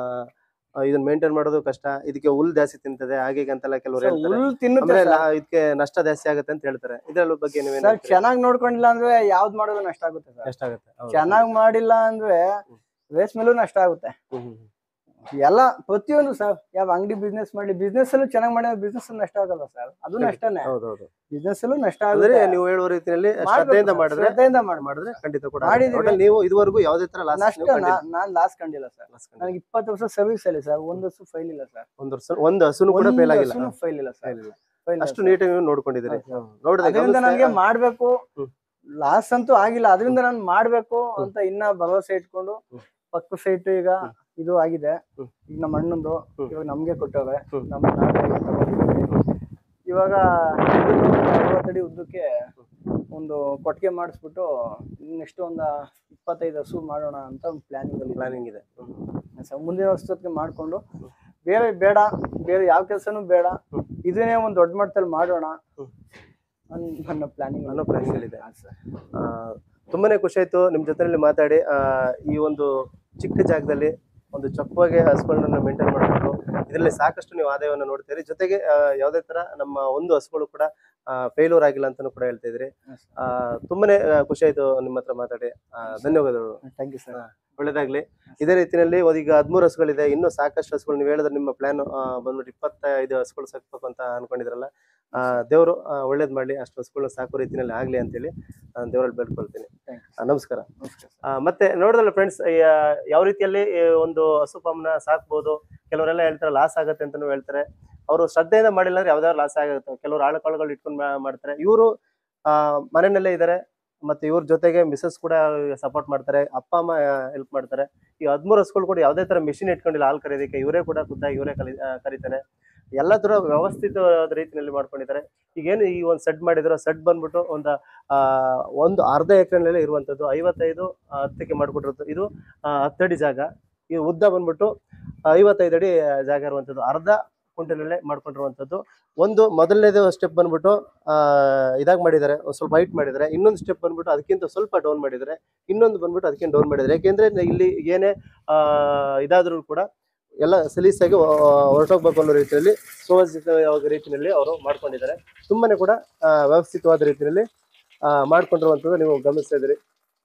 ಆ, ಇದನ್ನ ಮೇಂಟೈನ್ ಮಾಡೋದು ಕಷ್ಟ ಇದಕ್ಕೆ ಹುಲ್ ಜಾಸ್ತಿ ತಿಂತದೆ ಹಾಗೆ ಹೀಗೆ ಅಂತೆಲ್ಲ ಕೆಲವರು ಸರ್, ಹೇಳ್ತಾರೆ ಹುಲ್ಲು ತಿನ್ನುತ್ತೆ ಆಮೇಲೆ ಸರ್. ಲಾ- ಇದಕ್ಕೆ ನಷ್ಟ ಜಾಸ್ತಿ ಆಗುತ್ತೆ ಅಂತ ಹೇಳ್ತಾರೆ ಇದ್ರ ಬಗ್ಗೆ ನೀವೇನ್ ಸರ್ ಚೆನ್ನಾಗ್ ನೋಡ್ಕೊಂಡಿಲ್ಲ ಅಂದ್ರೆ ಯಾವ್ದ್ ಮಾಡೋದು ನಷ್ಟ ಆಗುತ್ತೆ ಸರ್ ಎಷ್ಟಾಗುತ್ತೆ ಹೌದು. ಚೆನ್ನಾಗ್ ಮಾಡಿಲ್ಲ ಅಂದ್ರೆ ರೇಸ್ ಮೇಲೂ ನಷ್ಟ ಆಗುತ್ತೆ ಹ್ಮ್, ಹ್ಮ್, ಹ್ಮ್. ಎಲ್ಲ ಪ್ರತಿಯೊಂದು ಸರ್ ಯಾವ ಅಂಗಡಿ ಬಿಸ್ನೆಸ್ ಮಾಡಿ ಬಿಸ್ನೆಸ್ ಅಲ್ಲೂ ಚೆನ್ನಾಗ್ ಮಾಡಿದ್ರೆ ಬಿಸ್ನೆಸ್ ನಷ್ಟ ಆಗಲ್ಲ ಸರ್ ಅದು ನಷ್ಟನೇ ಹೌದು ಹೌದು ಬಿಸ್ನೆಸ್ ಅಲ್ಲೂ ನಷ್ಟ ಅಂದ್ರೆ ಆಗುತ್ತೆ ನೀವು ಹೇಳುವ ರೀತಿಯಲ್ಲಿ ಮಾಡ್ಬೇಕು ಶ್ರದ್ಧೆಯಿಂದ ಸರ್, ಮಾಡಿದ್ರೆ ಶ್ರದ್ಧೆಯಿಂದ ಮಾಡಿ ಮಾಡಿದ್ರೆ ಖಂಡಿತ ಕೂಡ ಮಾಡಿದೀವಿ. ಒಟ್ನಲ್ಲಿ ನೀವು ಇದುವರೆಗೂ ಯಾವುದೇ ತರ ಲಾಸ್ ನಷ್ಟ ನಾ- ನಾನ್ ಲಾಸ್ ಕಂಡಿಲ್ಲ ಸರ್ ನನಗೆ ಇಪ್ಪತ್ತು ವರ್ಷ ಸರ್ವಿಸ್ ಅಲ್ಲಿ ಸರ್ ಒಂದ್ ವರ್ಷ ಫೈಲ್ ಇಲ್ಲ ಸರ್ ಒಂದು ವರ್ಷ ಒಂದು ಹಸುನು ಕೂಡ ಫೇಲ್ ಆಗಿಲ್ಲ ಫೈಲ್ ಇಲ್ಲ ಸರ್ Fail ಇಲ್ಲ. ಅಷ್ಟು ನೀಟಾಗಿ ನೀವು ನೋಡ್ಕೊಂಡಿದ್ದೀರಿ ಹೌದು. ನೋಡಿದ್ರೆ ಅದರಿಂದ ನನಗೆ ಮಾಡ್ಬೇಕು ಹ್ಮ್. ಲಾಸ್ ಅಂತೂ ಆಗಿಲ್ಲ ಅದರಿಂದ ನಾನು ಮಾಡ್ಬೇಕು ಅಂತ ಇನ್ನ ಭರವಸೆ ಇಟ್ಕೊಂಡು ಹ್ಮ್. ಪಕ್ಕ ಸೈಟ್ ಈಗ ಹ್ಮ್. ಇದು ಆಗಿದೆ ಹ್ಮ್. ಈಗ ನಮ್ಮ ಅಣ್ಣಂದು ಹ್ಮ್. ಇವಾಗ ನಮ್ಗೆ ಕೊಟ್ಟವ್ರೆ ಹ್ಮ್. ನಮ್ಮ ನಾವೇ ಈಗ ತಗೊಂಡಿದ್ದೀವಿ. ಇವಾಗ ಇದನ್ನು ಒಂದು ಅರವತ್ತಡಿ ಉದ್ದಕ್ಕೆ ಒಂದು ಕೊಟ್ಟಿಗೆ ಮಾಡಿಸ್ಬಿಟ್ಟು ನೆಕ್ಸ್ಟ್ ಒಂದು ಇಪ್ಪತ್ತೈದು ಹಸು ಮಾಡೋಣ ಅಂತ ಒಂದು ಪ್ಲಾನಿಂಗ್ ಅಲ್ಲಿ ಪ್ಲಾನಿಂಗ್ ಇದೆ ಸರ್ ಮುಂದಿನ ವರ್ಷಕ್ಕೆ ಮಾಡ್ಕೊಂಡು ಬೇರೆ ಬೇಡ ಬೇರೆ ಯಾವ ಕೆಲಸನೂ ಬೇಡ ಹ್ಮ್. ಇದನ್ನೇ ಒಂದು ದೊಡ್ಡ ಮಟ್ಟದಲ್ಲಿ ಮಾಡೋಣ ಹ್ಮ್. ಅನ್- ನನ್ನ ಪ್ಲಾನಿಂಗ್ ಅನ್ನೋ planning ಅಲ್ಲಿದೆ. ಆ, ತುಂಬಾನೇ ಖುಷಿ ಆಯ್ತು ನಿಮ್ ಜೊತೆಲಿ ಮಾತಾಡಿ ಆ, ಈ ಒಂದು ಚಿಕ್ಕ ಜಾಗದಲ್ಲಿ ಒಂದು ಚೊಕ್ಕವಾಗಿ ಹಸುಗಳನ್ನ ಮೇಂಟೈನ್ ಮಾಡಿಕೊಂಡು ಇದರಲ್ಲಿ ಸಾಕಷ್ಟು ನೀವು ಆದಾಯವನ್ನು ನೋಡ್ತೀರಿ ಜೊತೆಗೆ ಆ, ಯಾವುದೇ ತರ ನಮ್ಮ ಒಂದು ಹಸುಗಳು ಕೂಡ ಫೇಲ್ಯೂರ್ ಆಗಿಲ್ಲ ಅಂತಾನು ಕೂಡ ಹೇಳ್ತಾ ಇದ್ರಿ ಆ, ತುಂಬಾನೇ ಆ, ಖುಷಿ ಆಯ್ತು ನಿಮ್ಮ ಹತ್ರ ಮಾತಾಡಿ ಆ, ಧನ್ಯವಾದಗಳು ಥ್ಯಾಂಕ್ ಯು ಸರ್ ಒಳ್ಳೇದಾಗ್ಲಿ ಇದೇ ರೀತಿಯಲ್ಲಿ ಈಗ ಹದಿಮೂರು ಹಸುಗಳಿದೆ ಇನ್ನೂ ಸಾಕಷ್ಟು ಹಸುಗಳು ನೀವು ಹೇಳಿದ್ರೆ ನಿಮ್ಮ ಪ್ಲಾನ್ ಬಂದ್ಬಿಟ್ಟು ಇಪ್ಪತ್ತೈದು ಹಸುಗಳು ಸಾಕ್ಬೇಕು ಅಂತ ಅನ್ಕೊಂಡಿದ್ರಲ್ಲ ಆ, ದೇವ್ರು ಆ, ಒಳ್ಳೇದ್ ಮಾಡ್ಲಿ ಅಷ್ಟು ಹಸುಗಳು ಸಾಕೋ ರೀತಿಯಲ್ಲಿ ಆಗ್ಲಿ ಅಂತೇಳಿ ನಾನು ದೇವರಲ್ಲಿ ಬೇಡ್ಕೊಳ್ತೀನಿ Thank you. ಆ, ನಮಸ್ಕಾರ ನಮಸ್ಕಾರ ಆ, ಮತ್ತೆ ನೋಡಿದಲ್ಲ ಫ್ರೆಂಡ್ಸ್ ಯಾವ ರೀತಿಯಲ್ಲಿ ಈ ಒಂದು ಹಸು ಫಾರ್ಮ್ನ ಸಾಕ್ಬೋದು ಕೆಲವರೆಲ್ಲ ಹೇಳ್ತಾರೆ ಲಾಸ್ ಆಗುತ್ತೆ ಅಂತಾನು ಹೇಳ್ತಾರೆ ಅವರು ಶ್ರದ್ಧೆಯಿಂದ ಮಾಡಿಲ್ಲ ಅಂದ್ರೆ ಯಾವ್ದಾದ್ರು ಲಾಸ್ ಆಗುತ್ತೆ ಕೆಲವರು ಆಳುಕಾಳುಗಳು ಇಟ್ಕೊಂಡು ಮಾ- ಮಾಡ್ತಾರೆ ಇವರು ಮನೆಯಲ್ಲೇ ಇದ್ದಾರೆ ಮತ್ತೆ ಇವ್ರ ಜೊತೆಗೆ ಮಿಸಸ್ ಕೂಡ ಸಪೋರ್ಟ್ ಮಾಡ್ತಾರೆ ಅಪ್ಪ ಅಮ್ಮ ಹೆಲ್ಪ್ ಮಾಡ್ತಾರೆ ಈ ಹದಿಮೂರು ಹಸುಗಳು ಕೂಡ ಯಾವುದೇ ತರ ಮಿಷಿನ್ ಇಟ್ಕೊಂಡಿಲ್ಲ ಹಾಲು ಕರೆಯೋದಕ್ಕೆ ಇವರೇ ಕೂಡ ಖುದ್ದಾಗಿ ಇವರೇ ಕಲಿ ಆ, ಕರೀತಾರೆ ಎಲ್ಲ ತರ ವ್ಯವಸ್ಥಿತವಾದ ರೀತಿಯಲ್ಲಿ ಮಾಡ್ಕೊಂಡಿದ್ದಾರೆ ಈಗೇನು ಈ ಒಂದು ಸೆಡ್ ಮಾಡಿದ್ರು ಸೆಡ್ ಬಂದ್ಬಿಟ್ಟು ಒಂದು ಆ ಒಂದು ಅರ್ಧ ಎಕರೆನಲ್ಲಿ ಇರುವಂತದ್ದು ಐವತ್ತೈದು ಆ, ಹತ್ತಕ್ಕೆ ಮಾಡ್ಕೊಟ್ಟಿರೋದು ಇದು ಆ, ಹತ್ತಡಿ ಜಾಗ ಈ ಉದ್ದ ಬಂದ್ಬಿಟ್ಟು ಐವತ್ತೈದು ಅಡಿ ಜಾಗ ಇರುವಂತದ್ದು ಅರ್ಧ ಕುಂಟಲಲ್ಲೇ ಮಾಡ್ಕೊಂಡಿರುವಂತದ್ದು ಒಂದು ಮೊದಲನೇದು ಸ್ಟೆಪ್ ಬಂದ್ಬಿಟ್ಟು ಆ ಇದಾಗಿ ಮಾಡಿದ್ದಾರೆ ಒಂದ್ ಸ್ವಲ್ಪ ಹೈಟ್ ಮಾಡಿದ್ದಾರೆ ಇನ್ನೊಂದು ಸ್ಟೆಪ್ ಬಂದ್ಬಿಟ್ಟು ಅದಕ್ಕಿಂತ ಸ್ವಲ್ಪ ಡೌನ್ ಮಾಡಿದ್ದಾರೆ ಇನ್ನೊಂದು ಬಂದ್ಬಿಟ್ಟು ಅದಕ್ಕಿಂತ ಡೌನ್ ಮಾಡಿದ್ದಾರೆ ಯಾಕೆಂದ್ರೆ ಇಲ್ಲಿ ಏನೇ ಆ ಇದಾದ್ರೂ ಕೂಡ ಎಲ್ಲ ಸಲೀಸಾಗಿ ಹೊರಟೋಗ್ಬೇಕು ಅನ್ನೋ ರೀತಿಯಲ್ಲಿ ಸುವ್ಯವಸ್ಥಿತವಾದ ರೀತಿಯಲ್ಲಿ ಅವರು ಮಾಡ್ಕೊಂಡಿದ್ದಾರೆ ತುಂಬಾನೇ ಕೂಡ ಆ, ವ್ಯವಸ್ಥಿತವಾದ ರೀತಿಯಲ್ಲಿ ಆ, ಮಾಡ್ಕೊಂಡಿರುವಂಥದ್ದು ನೀವು ಗಮನಿಸ್ತಾ ಇದ್ದೀರಿ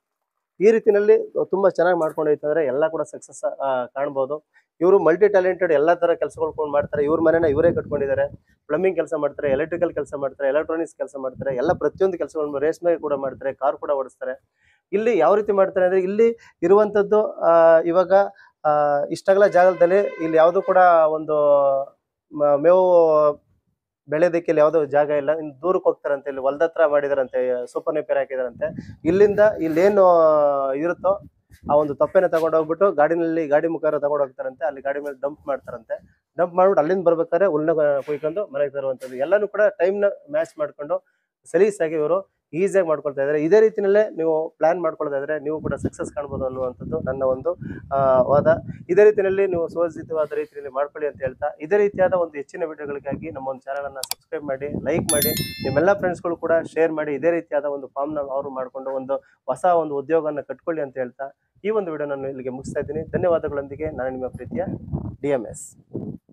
ಈ ರೀತಿಯಲ್ಲಿ ತುಂಬಾ ಚೆನ್ನಾಗಿ ಮಾಡ್ಕೊಂಡು ಹೋಯ್ತಂದ್ರೆ ಎಲ್ಲ ಕೂಡ ಸಕ್ಸಸ್ ಕಾಣ್ಬೋದು ಇವರು ಮಲ್ಟಿ ಟ್ಯಾಲೆಂಟೆಡ್ ಎಲ್ಲಾ ತರ ಕೆಲಸಗಳು ಮಾಡ್ತಾರೆ ಇವ್ರ ಮನೆನ ಇವರೇ ಕಟ್ಕೊಂಡಿದ್ದಾರೆ ಪ್ಲಂಬಿಂಗ್ ಕೆಲಸ ಮಾಡ್ತಾರೆ ಎಲೆಕ್ಟ್ರಿಕಲ್ ಕೆಲಸ ಮಾಡ್ತಾರೆ ಎಲೆಕ್ಟ್ರಾನಿಕ್ಸ್ ಕೆಲಸ ಮಾಡ್ತಾರೆ ಎಲ್ಲ ಪ್ರತಿಯೊಂದು ಕೆಲಸಗಳನ್ನು ರೇಷ್ಮೆ ಕೂಡ ಮಾಡ್ತಾರೆ ಕಾರ್ ಕೂಡ ಓಡಿಸ್ತಾರೆ ಇಲ್ಲಿ ಯಾವ ರೀತಿ ಮಾಡ್ತಾರೆ ಅಂದ್ರೆ ಇಲ್ಲಿ ಇರುವಂತದ್ದು ಆ, ಇವಾಗ ಆ, ಇಷ್ಟಗಲ ಜಾಗದಲ್ಲಿ ಇಲ್ಲಿ ಯಾವುದು ಕೂಡ ಒಂದು ಮ- ಮೇವು ಬೆಳೆಯೋದಕ್ಕೆ ಇಲ್ಲಿ ಯಾವುದೋ ಜಾಗ ಇಲ್ಲ ಇನ್ನು ದೂರಕ್ಕೆ ಹೋಗ್ತಾರಂತೆ ಇಲ್ಲಿ ಹೊಲ್ದ ಹತ್ರ ಮಾಡಿದಾರಂತೆ ಸೂಪರ್ ನೇಪೇರ್ ಹಾಕಿದಾರಂತೆ ಇಲ್ಲಿಂದ ಇಲ್ಲೇನು ಇರುತ್ತೋ ಆ ಒಂದು ತೊಪ್ಪೆನ ತಗೊಂಡು ಹೋಗ್ಬಿಟ್ಟು ಗಾಡಿನಲ್ಲಿ ಗಾಡಿ ಮುಖಾಂತರ ತಗೊಂಡು ಹೋಗ್ತಾರಂತೆ ಅಲ್ಲಿ ಗಾಡಿ ಮೇಲೆ ಡಂಪ್ ಮಾಡ್ತಾರಂತೆ ಡಂಪ್ ಮಾಡ್ಬಿಟ್ಟು ಅಲ್ಲಿಂದ ಬರ್ಬೇಕಾದ್ರೆ ಹುಲ್ನ ಕುಯ್ಕೊಂಡು ಮನೆಗೆ ತರುವಂಥದ್ದು ಎಲ್ಲಾನು ಕೂಡ ಟೈಮ್ನ ಮ್ಯಾಚ್ ಮಾಡ್ಕೊಂಡು ಸಲೀಸಾಗಿ ಇವರು ಈಸಿಯಾಗಿ ಮಾಡ್ಕೊಳ್ತಾ ಇದ್ದಾರೆ ಇದೇ ರೀತಿಯಲ್ಲೇ ನೀವು ಪ್ಲಾನ್ ಮಾಡ್ಕೊಳ್ಳೋದಾದ್ರೆ ನೀವು ಕೂಡ ಸಕ್ಸಸ್ ಕಾಣ್ಬೋದು ಅನ್ನುವಂಥದ್ದು ನನ್ನ ಒಂದು ಆ, ವಾದ ಇದೇ ರೀತಿಯಲ್ಲಿ ನೀವು ಸುವರ್ಜಿತವಾದ ರೀತಿಯಲ್ಲಿ ಮಾಡ್ಕೊಳ್ಳಿ ಅಂತ ಹೇಳ್ತಾ ಇದೇ ರೀತಿಯಾದ ಒಂದು ಹೆಚ್ಚಿನ ವಿಡಿಯೋಗಳಿಗಾಗಿ ನಮ್ಮ ಒಂದು ಚಾನಲ್ ಅನ್ನ ಸಬ್ಸ್ಕ್ರೈಬ್ ಮಾಡಿ ಲೈಕ್ ಮಾಡಿ ನಿಮ್ಮೆಲ್ಲ ಫ್ರೆಂಡ್ಸ್ಗಳು ಕೂಡ ಶೇರ್ ಮಾಡಿ ಇದೇ ರೀತಿಯಾದ ಒಂದು ಫಾರ್ಮ್ನ ಅವರು ಮಾಡಿಕೊಂಡು ಒಂದು ಹೊಸ ಒಂದು ಉದ್ಯೋಗವನ್ನು ಕಟ್ಕೊಳ್ಳಿ ಅಂತ ಹೇಳ್ತಾ ಈ ಒಂದು ವಿಡಿಯೋ ನಾನು ಇಲ್ಲಿಗೆ ಮುಗಿಸ್ತಾ ಇದ್ದೀನಿ ಧನ್ಯವಾದಗಳೊಂದಿಗೆ ನಾನು ನಿಮ್ಮ ಪ್ರೀತಿಯ ಡಿ ಎಂ ಎಸ್